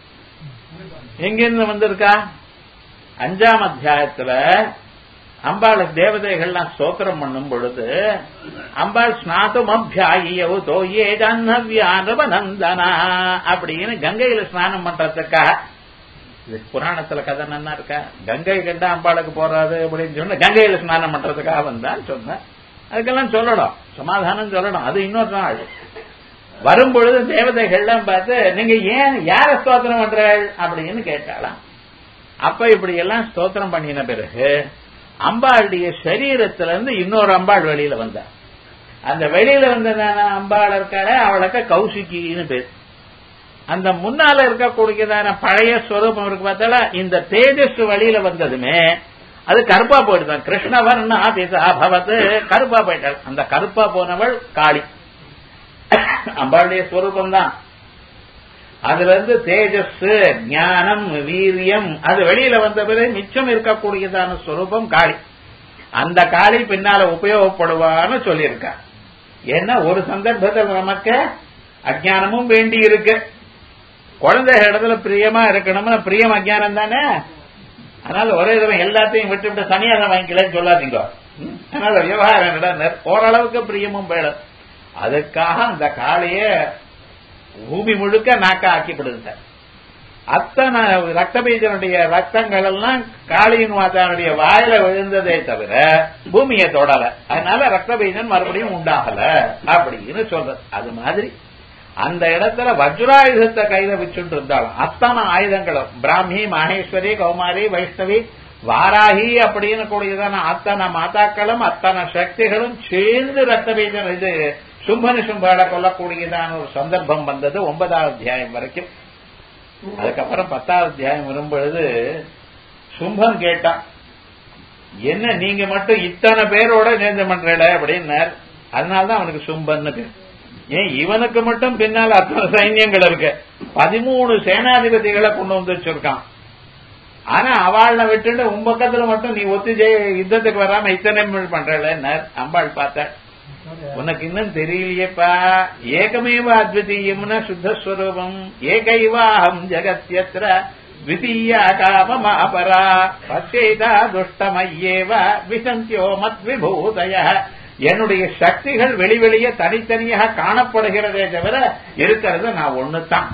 எங்கிருந்து வந்திருக்கா அஞ்சாம் அத்தியாயத்துல அம்பாள் தேவதைகள்லாம் ஸ்தோத்திரம் பண்ணும் பொழுது அம்பாள் ஸ்நாத்தும் அபியாகியவு தோயே ஜான்னவியானவநந்தனா அப்படின்னு கங்கையில ஸ்நானம் பண்றதுக்காக இது புராணத்துல கதை நல்லா இருக்கா கங்கை கண்டா அம்பாளுக்கு போறாது அப்படின்னு சொன்ன கங்கையில ஸ்நானம் பண்றதுக்காக வந்தான்னு சொன்ன அதுக்கெல்லாம் சொல்லணும் சமாதானம் சொல்லணும் அது இன்னொரு நாள் வரும்பொழுது தேவதைகள்லாம் பார்த்து நீங்க ஏன் யார ஸ்தோத்திரம் பண்றாள் அப்படின்னு கேட்டாலாம் அப்ப இப்படி எல்லாம் ஸ்தோத்திரம் பண்ணின பிறகு அம்பாளுடைய சரீரத்துல இருந்து இன்னொரு அம்பாள் வெளியில வந்தா அந்த வெளியில வந்த அம்பாள் இருக்காள அவளுக்கு கௌசிக்கின்னு பேர் அந்த முன்னால இருக்கக்கூடியதான பழைய ஸ்வரூபம் இருக்கு பார்த்தால இந்த தேஜஸ் வழியில வந்ததுமே அது கருப்பா போயிடுதான் கிருஷ்ணவர்ணா பவத்து கருப்பா போயிட்டாள் அந்த கருப்பா போனவள் காளி அம்பாளுடைய ஸ்வரூபம் தான் அதுல இருந்து தேஜஸ் ஞானம் வீரியம் அது வெளியில வந்த பிறகு மிச்சம் இருக்கக்கூடியதான ஸ்வரூபம் காளி அந்த காளி பின்னால உபயோகப்படுவான்னு சொல்லியிருக்கா ஏன்னா ஒரு சந்தர்ப்பத்தில் நமக்கு அஜானமும் வேண்டி இருக்கு குழந்தை இடத்துல பிரியமா இருக்கணும்னு பிரியம் அஜானம் தானே அதனால ஒரே தடவை எல்லாத்தையும் விட்டு விட்டு சனியாதம் வாங்கிக்கலன்னு சொல்லாதீங்க அதனால விவகாரம் ஓரளவுக்கு பிரியமும் வேணும் அதுக்காக அந்த காளைய பூமி முழுக்க நாக்க ஆக்கிப்படுது அத்தனை ரத்தபீஜனுடைய ரத்தங்கள் எல்லாம் காளியின் மாதானுடைய வாயில விழுந்ததே தவிர பூமியை தொடல அதனால ரத்தபீஜன் மறுபடியும் உண்டாகல அப்படின்னு சொல்றது அது மாதிரி அந்த இடத்துல வஜ்ராயுதத்தை கையில வச்சுட்டு இருந்தாலும் அத்தனை ஆயுதங்களும் பிராமி மகேஸ்வரி கௌமாரி வைஷ்ணவி வாராகி அப்படின்னு கூடியதான அத்தனை மாதாக்களும் அத்தனை சக்திகளும் சேர்ந்து ரத்த பீஜம் இது சும்பனி சும்பாட கொல்லக்கூடியதான ஒரு சந்தர்ப்பம் வந்தது ஒன்பதாவது அத்தியாயம் வரைக்கும் அதுக்கப்புறம் பத்தாவது அத்தியாயம் வரும்பொழுது சும்பன் கேட்டான் என்ன நீங்க மட்டும் இத்தனை பேரோட சேர்ந்து பண்றீட அப்படின்னார் அதனாலதான் அவனுக்கு சும்பன்னு பேர் ஏன் இவனுக்கு மட்டும் பின்னால் அத்தனை சைன்யங்கள் இருக்கு பதிமூணு சேனாதிபதிகளை கொண்டு வந்து வச்சிருக்கான் ஆனா அவளை விட்டுட்டு உன் பக்கத்துல மட்டும் நீ ஒத்து ஜெய யுத்தத்துக்கு வராம இத்தனை பண்றல அம்பாள் பார்த்த உனக்கு இன்னும் தெரியலையேப்பா ஏகமேவ அத்விதீயம்னா சுத்தஸ்வரூபம் ஏகைவாஹம் ஜகத்யத்ர द्वितीया काममापरा पश्येता दुष्टमय्येव विशन्त्यो मद्विभूतयः என்னுடைய சக்திகள் வெளி வெளியே தனித்தனியாக காணப்படுகிறதே தவிர இருக்கிறது நான் ஒண்ணுதான்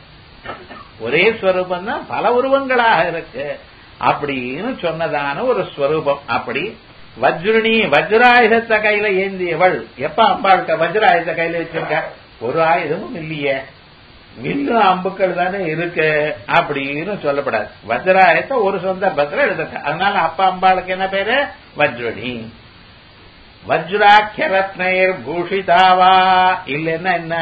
ஒரே ஸ்வரூபம் தான் பல உருவங்களாக இருக்கு அப்படின்னு சொன்னதான ஒரு ஸ்வரூபம் அப்படி வஜ்ருணி வஜ்ராயுதத்தை கையில ஏந்தியவள் எப்ப அம்பாள்கிட்ட வஜ்ராயுத கையில வச்சிருக்க ஒரு ஆயுதமும் இல்லையே வில்லு அம்புக்கள் தானே இருக்கு அப்படின்னு சொல்லப்படாது வஜ்ராயத்தை ஒரு சந்தர்ப்பத்தில் எடுத்துக்க அதனால அப்பா அம்பாளுக்கு என்ன பேரு வஜ்ருணி வஜ்ராக்கிய ரத்னயர் பூஷிதாவா இல்லைன்னா என்ன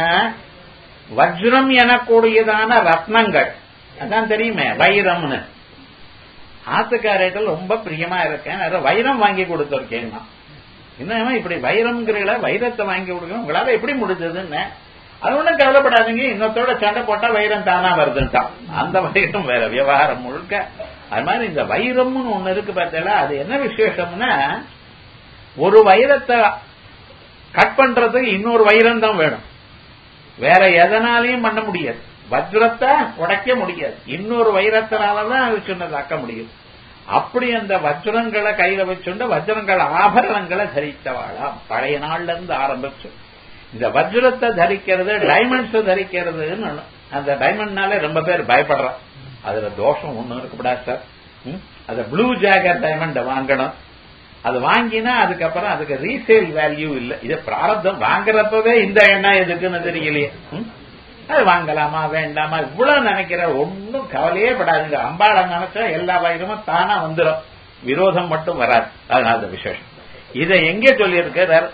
வஜ்ரம் எனக்கூடியதான ரத்னங்கள் அதான் தெரியுமே வைரம்னு ஆத்துக்காரர்கள் ரொம்ப பிரியமா இருக்கேன் நிறைய வைரம் வாங்கி கொடுத்துருக்கேன் நான் என்னமா இப்படி வைரம்ங்கிறீங்கள வைரத்தை வாங்கி கொடுக்கணும் உங்களால எப்படி முடிஞ்சதுன்னு அது ஒண்ணும் கவலைப்படாதீங்க இன்னொருத்தோட சண்டை போட்டா வைரம் தானா வருதுன்ட்டான் அந்த வைரம் வேற விவகாரம் முழுக்க அது மாதிரி இந்த வைரம்னு ஒண்ணு இருக்கு பார்த்தீங்களா அது என்ன விசேஷம்னா ஒரு வைரத்தை கட் பண்றதுக்கு இன்னொரு வைரம் தான் வேணும் வேற எதனாலையும் பண்ண முடியாது வஜ்ரத்தை உடைக்க முடியாது இன்னொரு வைரத்தினாலதான் அது சொன்னதாக்க முடியும் அப்படி அந்த வஜ்ரங்களை கையில வச்சுண்டு வஜ்ரங்கள் ஆபரணங்களை தரித்தவாளாம் பழைய நாள்ல இருந்து ஆரம்பிச்சு இந்த வஜ்ரத்தை தரிக்கிறது டைமண்ட்ஸ் தரிக்கிறதுன்னு அந்த டைமண்ட்னாலே ரொம்ப பேர் பயப்படுறான் அதுல தோஷம் ஒண்ணும் இருக்கக்கூடாது சார் அது ப்ளூ ஜாகர் டைமண்ட் வாங்கணும் அது வாங்கினா அதுக்கப்புறம் அதுக்கு ரீசேல் வேல்யூ இல்ல இது பிராரப்தம் வாங்குறப்பவே இந்த எண்ணம் எதுக்குன்னு தெரியலையே அது வாங்கலாமா வேண்டாமா இவ்வளவு நினைக்கிற ஒன்னும் கவலையே படாதுங்க அம்பாளை நினைச்சா எல்லா வயிறுமும் தானா வந்துடும் விரோதம் மட்டும் வராது அதனால விசேஷம் இதை எங்கே சொல்லியிருக்கிறார்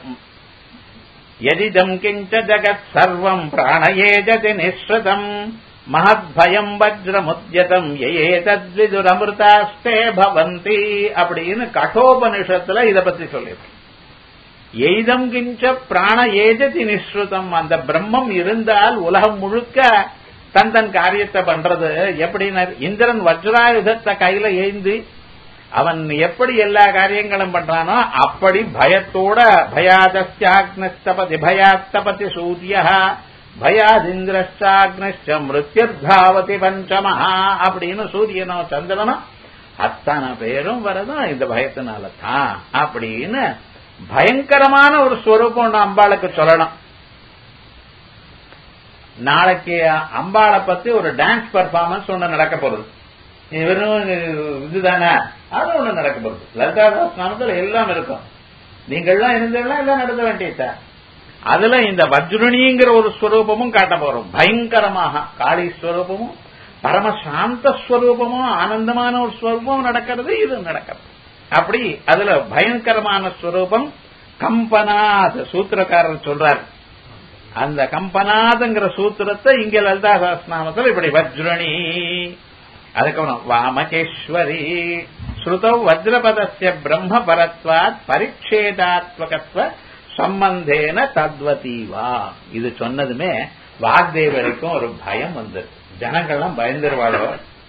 எதிதம் கிஞ்ச ஜகத் சர்வம் பிராணயேஜதி நிஸ்ருதம் மகத்பயம் வஜ்ரமுத்யதம் ஏ தத்விதுரமிருதாஸ்தே பவந்தி அப்படின்னு கட்டோபனிஷத்துல இத பத்தி சொல்லியிருக்கு எய்தம் கிஞ்ச பிராண ஏஜதி நிஸ்ருதம் அந்த பிரம்மம் இருந்தால் உலகம் முழுக்க தன் தன் காரியத்தை பண்றது எப்படின்னா இந்திரன் வஜ்ராயுதத்தை கையில ஏந்தி அவன் எப்படி எல்லா காரியங்களும் பண்றானோ அப்படி பயத்தோட பயாதஸ்யாக்னஸ்தபதி பயாத்தபதி சூரிய பயாதிந்திரஷ்டாக்னஷ்ட மிருத்யுர்தாவதி பஞ்சமஹா அப்படின்னு சூரியனோ சந்திரனோ அத்தனை பேரும் வரதும் இந்த பயத்தினால தான் அப்படின்னு பயங்கரமான ஒரு ஸ்வரூபம் அம்பாளுக்கு சொல்லணும் நாளைக்கு அம்பாளை பத்தி ஒரு டான்ஸ் பர்ஃபார்மன்ஸ் ஒண்ணு நடக்க போறது வெறும் இதுதானே அது ஒண்ணு நடக்க போறது லலிதா ஸ்நானத்துல எல்லாம் இருக்கும் நீங்கள்லாம் இருந்தெல்லாம் எல்லாம் நடத்த வேண்டியதா அதுல இந்த வஜ்ருணிங்கிற ஒரு ஸ்வரூபமும் காட்ட போறோம் பயங்கரமாக காளி ஸ்வரூபமும் பரமசாந்த ஸ்வரூபமும் ஆனந்தமான ஒரு ஸ்வரூபமும் நடக்கிறது இது நடக்கிறது அப்படி அதுல பயங்கரமான ஸ்வரூபம் கம்பனாத் சூத்திரக்காரர் சொல்றார் அந்த கம்பனாதுங்கிற சூத்திரத்தை இங்க லலிதா சஹஸ்நாமத்தில் இப்படி வஜ்ரணி அதுக்கப்புறம் வாமகேஸ்வரி ஸ்ருதௌ வஜ்ரபதஸ்ய பிரம்ம பரத்வாத் பரிச்சேதாத்மகத்துவ சம்பந்தேன தத்வதீவா இது சொன்னதுமே வாக்தேவருக்கும் ஒரு பயம் வந்தது ஜனங்கள்லாம் பயந்துருவாளோ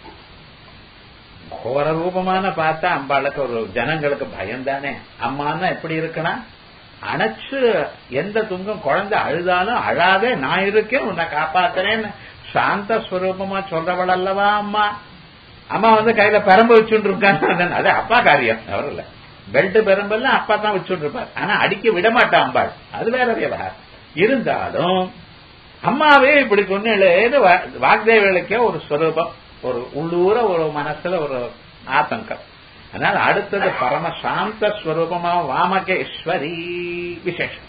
கோர ரூபமான பார்த்தா அம்பாளுக்கு ஒரு ஜனங்களுக்கு பயம் தானே அம்மான்னா எப்படி இருக்கணும் அணைச்சு எந்த துங்கம் குழந்தை அழுதாலும் அழாதே நான் இருக்கேன் உன்னை காப்பாத்துறேன்னு சாந்த ஸ்வரூபமா சொல்றவள் அல்லவா அம்மா அம்மா வந்து கையில பெரம்பு வச்சுட்டு இருக்காங்க அது அப்பா காரியம் அவர் இல்ல பெல்ட் பெரம்பெல்லாம் அப்பா தான் வச்சுட்டு இருப்பார் ஆனா அடிக்க விட மாட்டா அம்பாள் அது வேற விவகாரம் இருந்தாலும் அம்மாவே இப்படி சொன்னேன்னு வாக்தேவர்களுக்கே ஒரு ஸ்வரூபம் ஒரு உள்ளூர ஒரு மனசுல ஒரு ஆத்தங்கம் அதனால அடுத்தது பரம சாந்த ஸ்வரூபமா வாமகேஸ்வரி விசேஷம்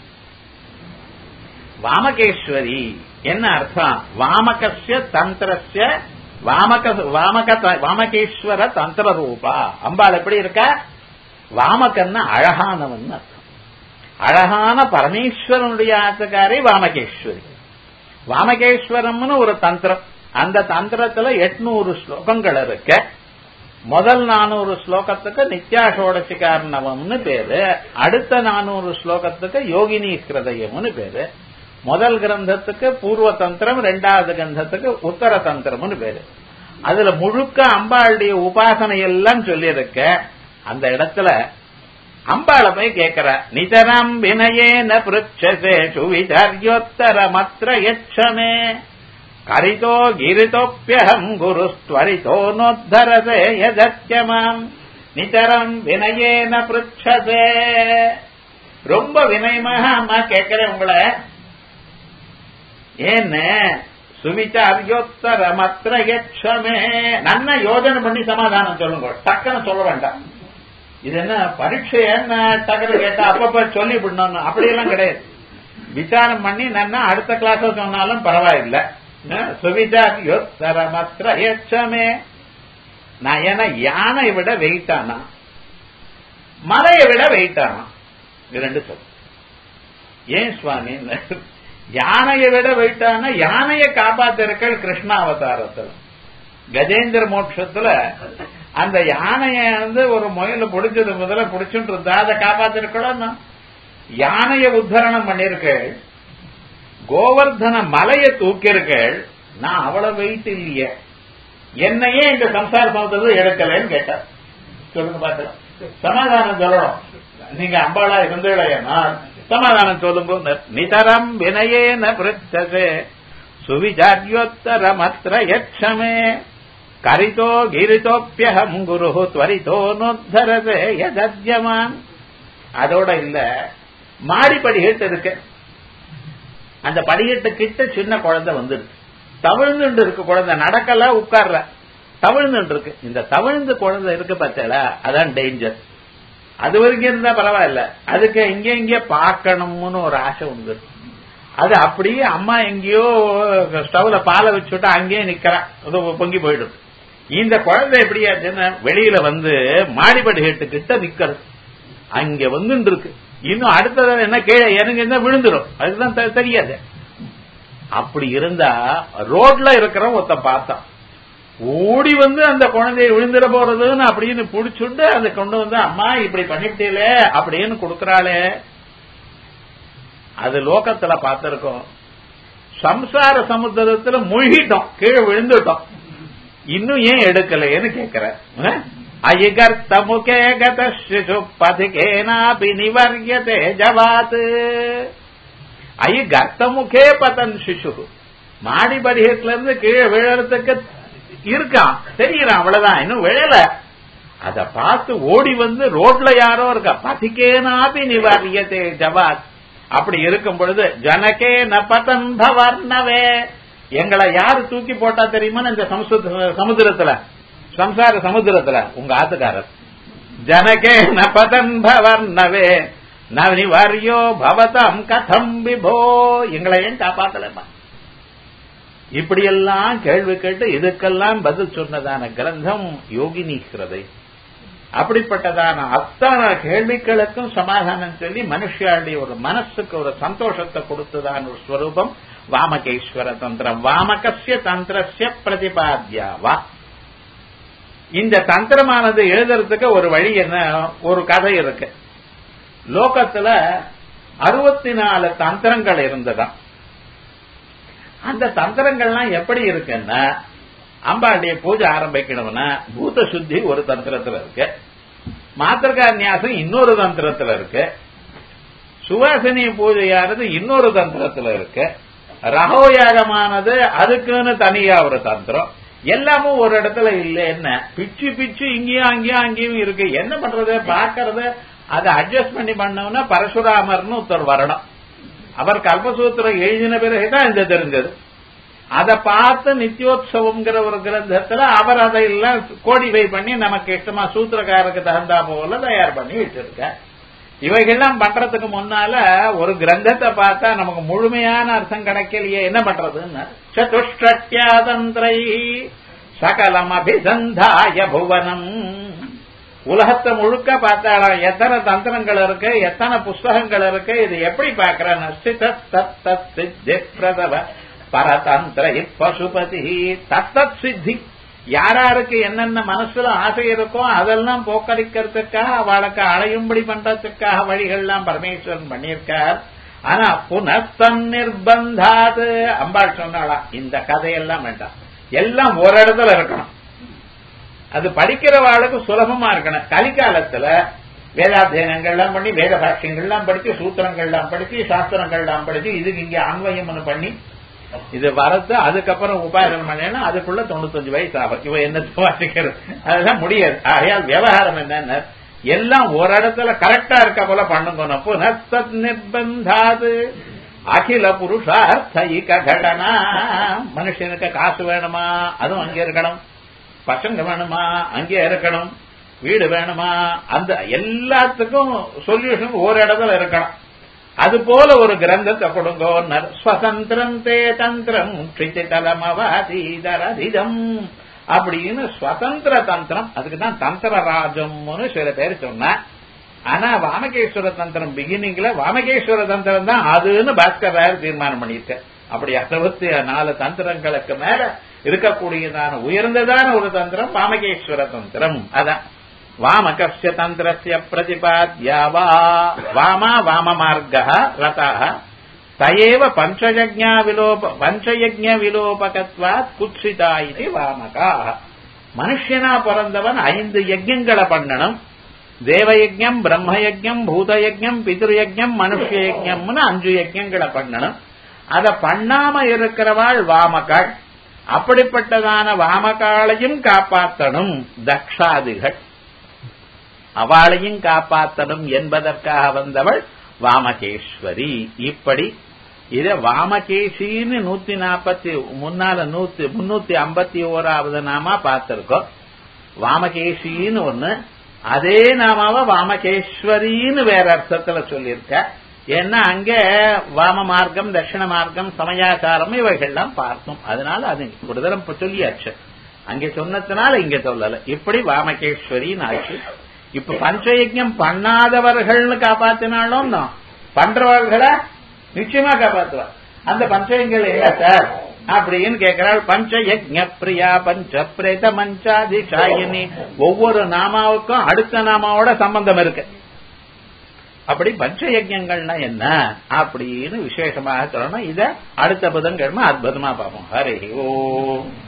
வாமகேஸ்வரி என்ன அர்த்தம் வாமகசிய தந்திரஸ்ய வாமக வாமக வாமகேஸ்வர தந்திர ரூபா அம்பாள் எப்படி இருக்க வாமகன்னா அழகானவன் அர்த்தம் அழகான பரமேஸ்வரனுடைய ஆத்துக்காரி வாமகேஸ்வரி வாமகேஸ்வரம்னு ஒரு தந்திரம் அந்த தந்திரத்துல எட்நூறு ஸ்லோகங்கள் இருக்க முதல் நானூறு ஸ்லோகத்துக்கு நித்யாஷோடசிகாரணவம்னு பேரு அடுத்த நானூறு ஸ்லோகத்துக்கு யோகினி ஹிருதயம்னு பேரு முதல் கிரந்தத்துக்கு பூர்வ தந்திரம் ரெண்டாவது கிரந்தத்துக்கு உத்தர தந்திரம்னு பேரு அதுல முழுக்க அம்பாளுடைய உபாசனை எல்லாம் சொல்லியிருக்க அந்த இடத்துல அம்பாளை போய் கேட்கிற நிதரம் வினயேன பிருச்சசேஷு விதர்யோத்தர மத்திர யட்சமே கரிதோ கிரிதோப்பியகம் குருஸ்துவரிதோ நோத்தரசே யதத்யமாம் நிதரம் வினயேன பிருச்சசே ரொம்ப வினயமாக அம்மா கேட்கிறேன் உங்களை ஏன்னு சுவிச்சாரியோத்தர மத்திர யட்சமே நன்னா யோஜனை பண்ணி சமாதானம் சொல்லுங்க டக்குன்னு சொல்ல வேண்டாம் இது என்ன பரீட்சை என்ன டக்குனு கேட்டா அப்பப்ப சொல்லி விடணும் அப்படியெல்லாம் கிடையாது விசாரம் பண்ணி நன்னா அடுத்த கிளாஸ் சொன்னாலும் பரவாயில்லை சுவிச்சாரியோத்தர மத்திர யட்சமே நான் ஏன்னா யானை விட வெயிட்டானா மலையை விட வெயிட்டானா இது ரெண்டு சொல் ஏன் சுவாமி யானையை விட வெயிட்டான யானையை காப்பாத்திருக்கள் கிருஷ்ணாவதாரத்துல கஜேந்திர மோட்சத்துல அந்த யானைய வந்து ஒரு முயல பிடிச்சது முதல்ல பிடிச்சுட்டு இருந்தா அதை காப்பாத்திருக்கணும் யானைய உத்தரணம் பண்ணிருக்கள் கோவர்தன மலையை தூக்கிருக்கள் நான் அவ்வளவு வெயிட் இல்லையே என்னையே இந்த சம்சார சமத்தது எடுக்கலன்னு கேட்டார் சொல்லுங்க பார்க்கலாம் சமாதானம் சொல்லணும் நீங்க அம்பாளா இருந்தீங்களேனால் சமாதானம் சொல்லுங்க நிதரம் வினயேன பிருத்தசே சுவிச்சாரியோத்தரமத்திர யட்சமே கரிதோ கிரிதோப்பியகம் குரு துவரிதோ நோத்தரசே யதத்யமான் அதோட இல்ல மாடி படிகட்டு இருக்கு அந்த படிகட்டு கிட்ட சின்ன குழந்தை வந்துருக்கு தவிழ்ந்துட்டு இருக்கு குழந்தை நடக்கல உட்கார்ல தவிழ்ந்துட்டு இருக்கு இந்த தவிழ்ந்து குழந்தை இருக்கு பார்த்தல அதான் டேஞ்சர் அது வரைக்கும் இருந்தா பரவாயில்ல அதுக்கு இங்க இங்க பார்க்கணும்னு ஒரு ஆசை உண்டு அது அப்படியே அம்மா எங்கேயோ ஸ்டவ்ல பாலை வச்சுட்டா அங்கேயே நிக்கிறான் அது பொங்கி போயிடும் இந்த குழந்தை எப்படியாச்சுன்னா வெளியில வந்து மாடிப்படி கேட்டு கிட்ட நிக்கிறது அங்க வந்துட்டு இருக்கு இன்னும் அடுத்தது என்ன கீழே இறங்கி இருந்தா விழுந்துரும் அதுதான் தெரியாது அப்படி இருந்தா ரோட்ல இருக்கிறவன் ஒருத்த பார்த்தான் ஓடி வந்து அந்த குழந்தைய விழுந்துட போறதுன்னு அப்படின்னு புடிச்சுட்டு அதை கொண்டு வந்து அம்மா இப்படி பண்ணிவிட்டீங்களே அப்படின்னு கொடுக்கறாளே அது லோகத்துல பார்த்திருக்கோம் சம்சார சமுத்திரத்துல மூழ்கிட்டோம் கீழே விழுந்துட்டோம் இன்னும் ஏன் எடுக்கலையேன்னு கேக்குறேன் அயிகர்த்த முகே கத சிசு பதிகேனாபி நிவர்யதே ஜவாத் ஐய கர்த்த முகே பதன் சிசு மாடி படிகட்டுல இருந்து கீழே விழறதுக்கு இருக்கான் தெரியுறான் அவ்வளவுதான் இன்னும் விழல அத பார்த்து ஓடி வந்து ரோட்ல யாரோ இருக்கா பதிக்கேனாபி நிவாரியதே ஜவாத் அப்படி இருக்கும் பொழுது ஜனகே ந பதன் பவர்ணவே எங்களை யாரு தூக்கி போட்டா தெரியுமா இந்த சமுத்திரத்துல சம்சார சமுத்திரத்துல உங்க ஆத்துக்காரர் ஜனகே ந பதன் பவர்ணவே நவனிவாரியோ பவதம் கதம் விபோ எங்களை ஏன் காப்பாத்தலமா இப்படியெல்லாம் கேள்வி கேட்டு இதுக்கெல்லாம் பதில் சொன்னதான கிரந்தம் யோகினி கிரதை அப்படிப்பட்டதான அத்தனை கேள்விகளுக்கும் சமாதானம் சொல்லி மனுஷாளுடைய ஒரு மனசுக்கு ஒரு சந்தோஷத்தை கொடுத்ததான ஒரு ஸ்வரூபம் வாமகேஸ்வர தந்திரம் வாமகசிய தந்திரஸ்ய பிரதிபாத்தியாவா இந்த தந்திரமானது எழுதுறதுக்கு ஒரு வழி என்ன ஒரு கதை இருக்கு லோகத்துல அறுபத்தி நாலு தந்திரங்கள் இருந்ததாம் அந்த தந்திரங்கள்லாம் எப்படி இருக்குன்னா அம்பாளுடைய பூஜை ஆரம்பிக்கணும்னா பூத சுத்தி ஒரு தந்திரத்துல இருக்கு மாத்திரகா நியாசம் இன்னொரு தந்திரத்துல இருக்கு சுவாசினி பூஜையானது இன்னொரு தந்திரத்துல இருக்கு ரகோயாகமானது அதுக்குன்னு தனியா ஒரு தந்திரம் எல்லாமும் ஒரு இடத்துல இல்ல என்ன பிச்சு பிச்சு இங்கேயும் அங்கேயும் அங்கேயும் இருக்கு என்ன பண்றது பாக்கறது அதை அட்ஜஸ்ட் பண்ணி பண்ணோம்னா பரசுராமர்னு ஒருத்தர் வரணும் அவர் கல்பசூத்திரம் எழுதின பிறகுதான் இந்த தெரிஞ்சது அதை பார்த்து நித்தியோத்சவம்ங்கிற ஒரு கிரந்தத்துல அவர் அதையெல்லாம் கோடிஃபை பண்ணி நமக்கு இஷ்டமா சூத்திரக்காரருக்கு தகுந்தா போல தயார் பண்ணி வச்சிருக்க இவைகள்லாம் பண்றதுக்கு முன்னால ஒரு கிரந்தத்தை பார்த்தா நமக்கு முழுமையான அர்த்தம் கிடைக்கலையே என்ன பண்றதுன்னு சதுஷ்டியாதந்திரை சகலம் அபிசந்தாய புவனம் உலகத்தை முழுக்க பார்த்தாலும் எத்தனை தந்திரங்கள் இருக்கு எத்தனை புஸ்தகங்கள் இருக்கு இது எப்படி பார்க்கிறேன் பரதந்திர பசுபதி தத்தத் சித்தி யாராருக்கு என்னென்ன மனசுல ஆசை இருக்கோ அதெல்லாம் போக்கடிக்கிறதுக்காக அவளுக்கு அடையும்படி பண்றதுக்காக வழிகள்லாம் பரமேஸ்வரன் பண்ணியிருக்கார் ஆனா புனஸ்தன் நிர்பந்தாது அம்பாள் சொன்னாளா இந்த கதையெல்லாம் வேண்டாம் எல்லாம் ஒரு இடத்துல இருக்கணும் அது படிக்கிறவாளுக்கு சுலபமா இருக்கணும் கலிகாலத்துல வேதாத்தியனங்கள்லாம் பண்ணி வேத பாஷ்யங்கள்லாம் படிச்சு சூத்திரங்கள்லாம் படிச்சு சாஸ்திரங்கள்லாம் படிச்சு இதுக்கு இங்க அன்வயம்னு பண்ணி இது வரது அதுக்கப்புறம் உபாயம் பண்ணா அதுக்குள்ள தொண்ணூத்தஞ்சு வயசு ஆகும் இவ என்ன வாசிக்கிறது அதெல்லாம் முடியாது ஆகையால் விவகாரம் என்னன்னு எல்லாம் ஒரு இடத்துல கரெக்டா இருக்க போல பண்ணுங்க புனஸ்தத் நிர்பந்தாது அகில புருஷார்த்த கடனா மனுஷனுக்கு காசு வேணுமா அதுவும் அங்கே இருக்கணும் பசங்க வேணுமா அங்கே இருக்கணும் வீடு வேணுமா அந்த எல்லாத்துக்கும் சொல்யூஷன் ஒரு இடத்துல இருக்கணும் அது போல ஒரு கிரந்தத்தை கொடுங்கோ ஸ்வதந்திரம் தே தந்திரம் தலமவாதீதரதிதம் அப்படின்னு ஸ்வதந்திர தந்திரம் அதுக்கு தான் தந்திரராஜம்னு சில பேர் சொன்ன ஆனா வாமகேஸ்வர தந்திரம் பிகினிங்ல வாமகேஸ்வர தந்திரம் தான் அதுன்னு பாஸ்கர் ராயர் தீர்மானம் பண்ணியிருக்க அப்படி அறுபத்தி நாலு தந்திரங்களுக்கு மேல இருக்கக்கூடியதான உயர்ந்ததான ஒரு தந்திரம் வாமகேஸ்வர தந்திரம் அதான் வாமகஸ்ய தந்திரஸ்ய பிரதிபாத்யா வா வாமா வாம மார்க ரதா தயேவ பஞ்சயஜ்ஞா விலோப பஞ்சயஜ்ஞ விலோபகத்வாத் குத்சிதா இது வாமகா மனுஷனா பிறந்தவன் ஐந்து யஜ்யங்களை பண்ணணும் தேவயஜம் பிரம்மயஜம் பூதயஜம் பிதிருயஜம் மனுஷ யஜம்னு அஞ்சு யஜ்யங்களை பண்ணணும் அதை பண்ணாம இருக்கிறவாள் வாமகாள் அப்படிப்பட்டதான வாமகாளையும் காப்பாற்றணும் தக்ஷாதிகள் அவளையும் காப்பாற்றணும் என்பதற்காக வந்தவள் வாமகேஸ்வரி இப்படி இத வாமகேஷின்னு நூத்தி நாற்பத்தி முன்னால நூத்தி முன்னூத்தி ஐம்பத்தி ஓராவது நாமா பார்த்திருக்கோம் வாமகேஷின்னு ஒண்ணு அதே நாமாவ வாமகேஸ்வரின்னு வேற அர்த்தத்துல சொல்லியிருக்க ஏன்னா அங்க வாம மார்க்கம் தட்சிண மார்க்கம் சமயாச்சாரம் இவைகள்லாம் பார்த்தோம் அதனால அது ஒரு தரம் சொல்லியாச்சு அங்க சொன்னதுனால இங்க சொல்லல இப்படி வாமகேஸ்வரின்னு ஆச்சு இப்ப பஞ்சயஜம் பண்ணாதவர்கள்னு காப்பாத்தினாலும் பண்றவர்களை நிச்சயமா காப்பாத்துவார் அந்த பஞ்சயங்கள் என்ன சார் அப்படின்னு கேட்கிறாள் பஞ்சயஜ பிரியா பஞ்ச பிரேத மஞ்சாதிஷாயினி ஒவ்வொரு நாமாவுக்கும் அடுத்த நாமாவோட சம்பந்தம் இருக்கு அப்படி பஞ்சயஜங்கள்னா என்ன அப்படின்னு விசேஷமாக சொல்லணும் இத அடுத்த புதன்கிழமை அற்புதமா பார்ப்போம் ஹரி ஓ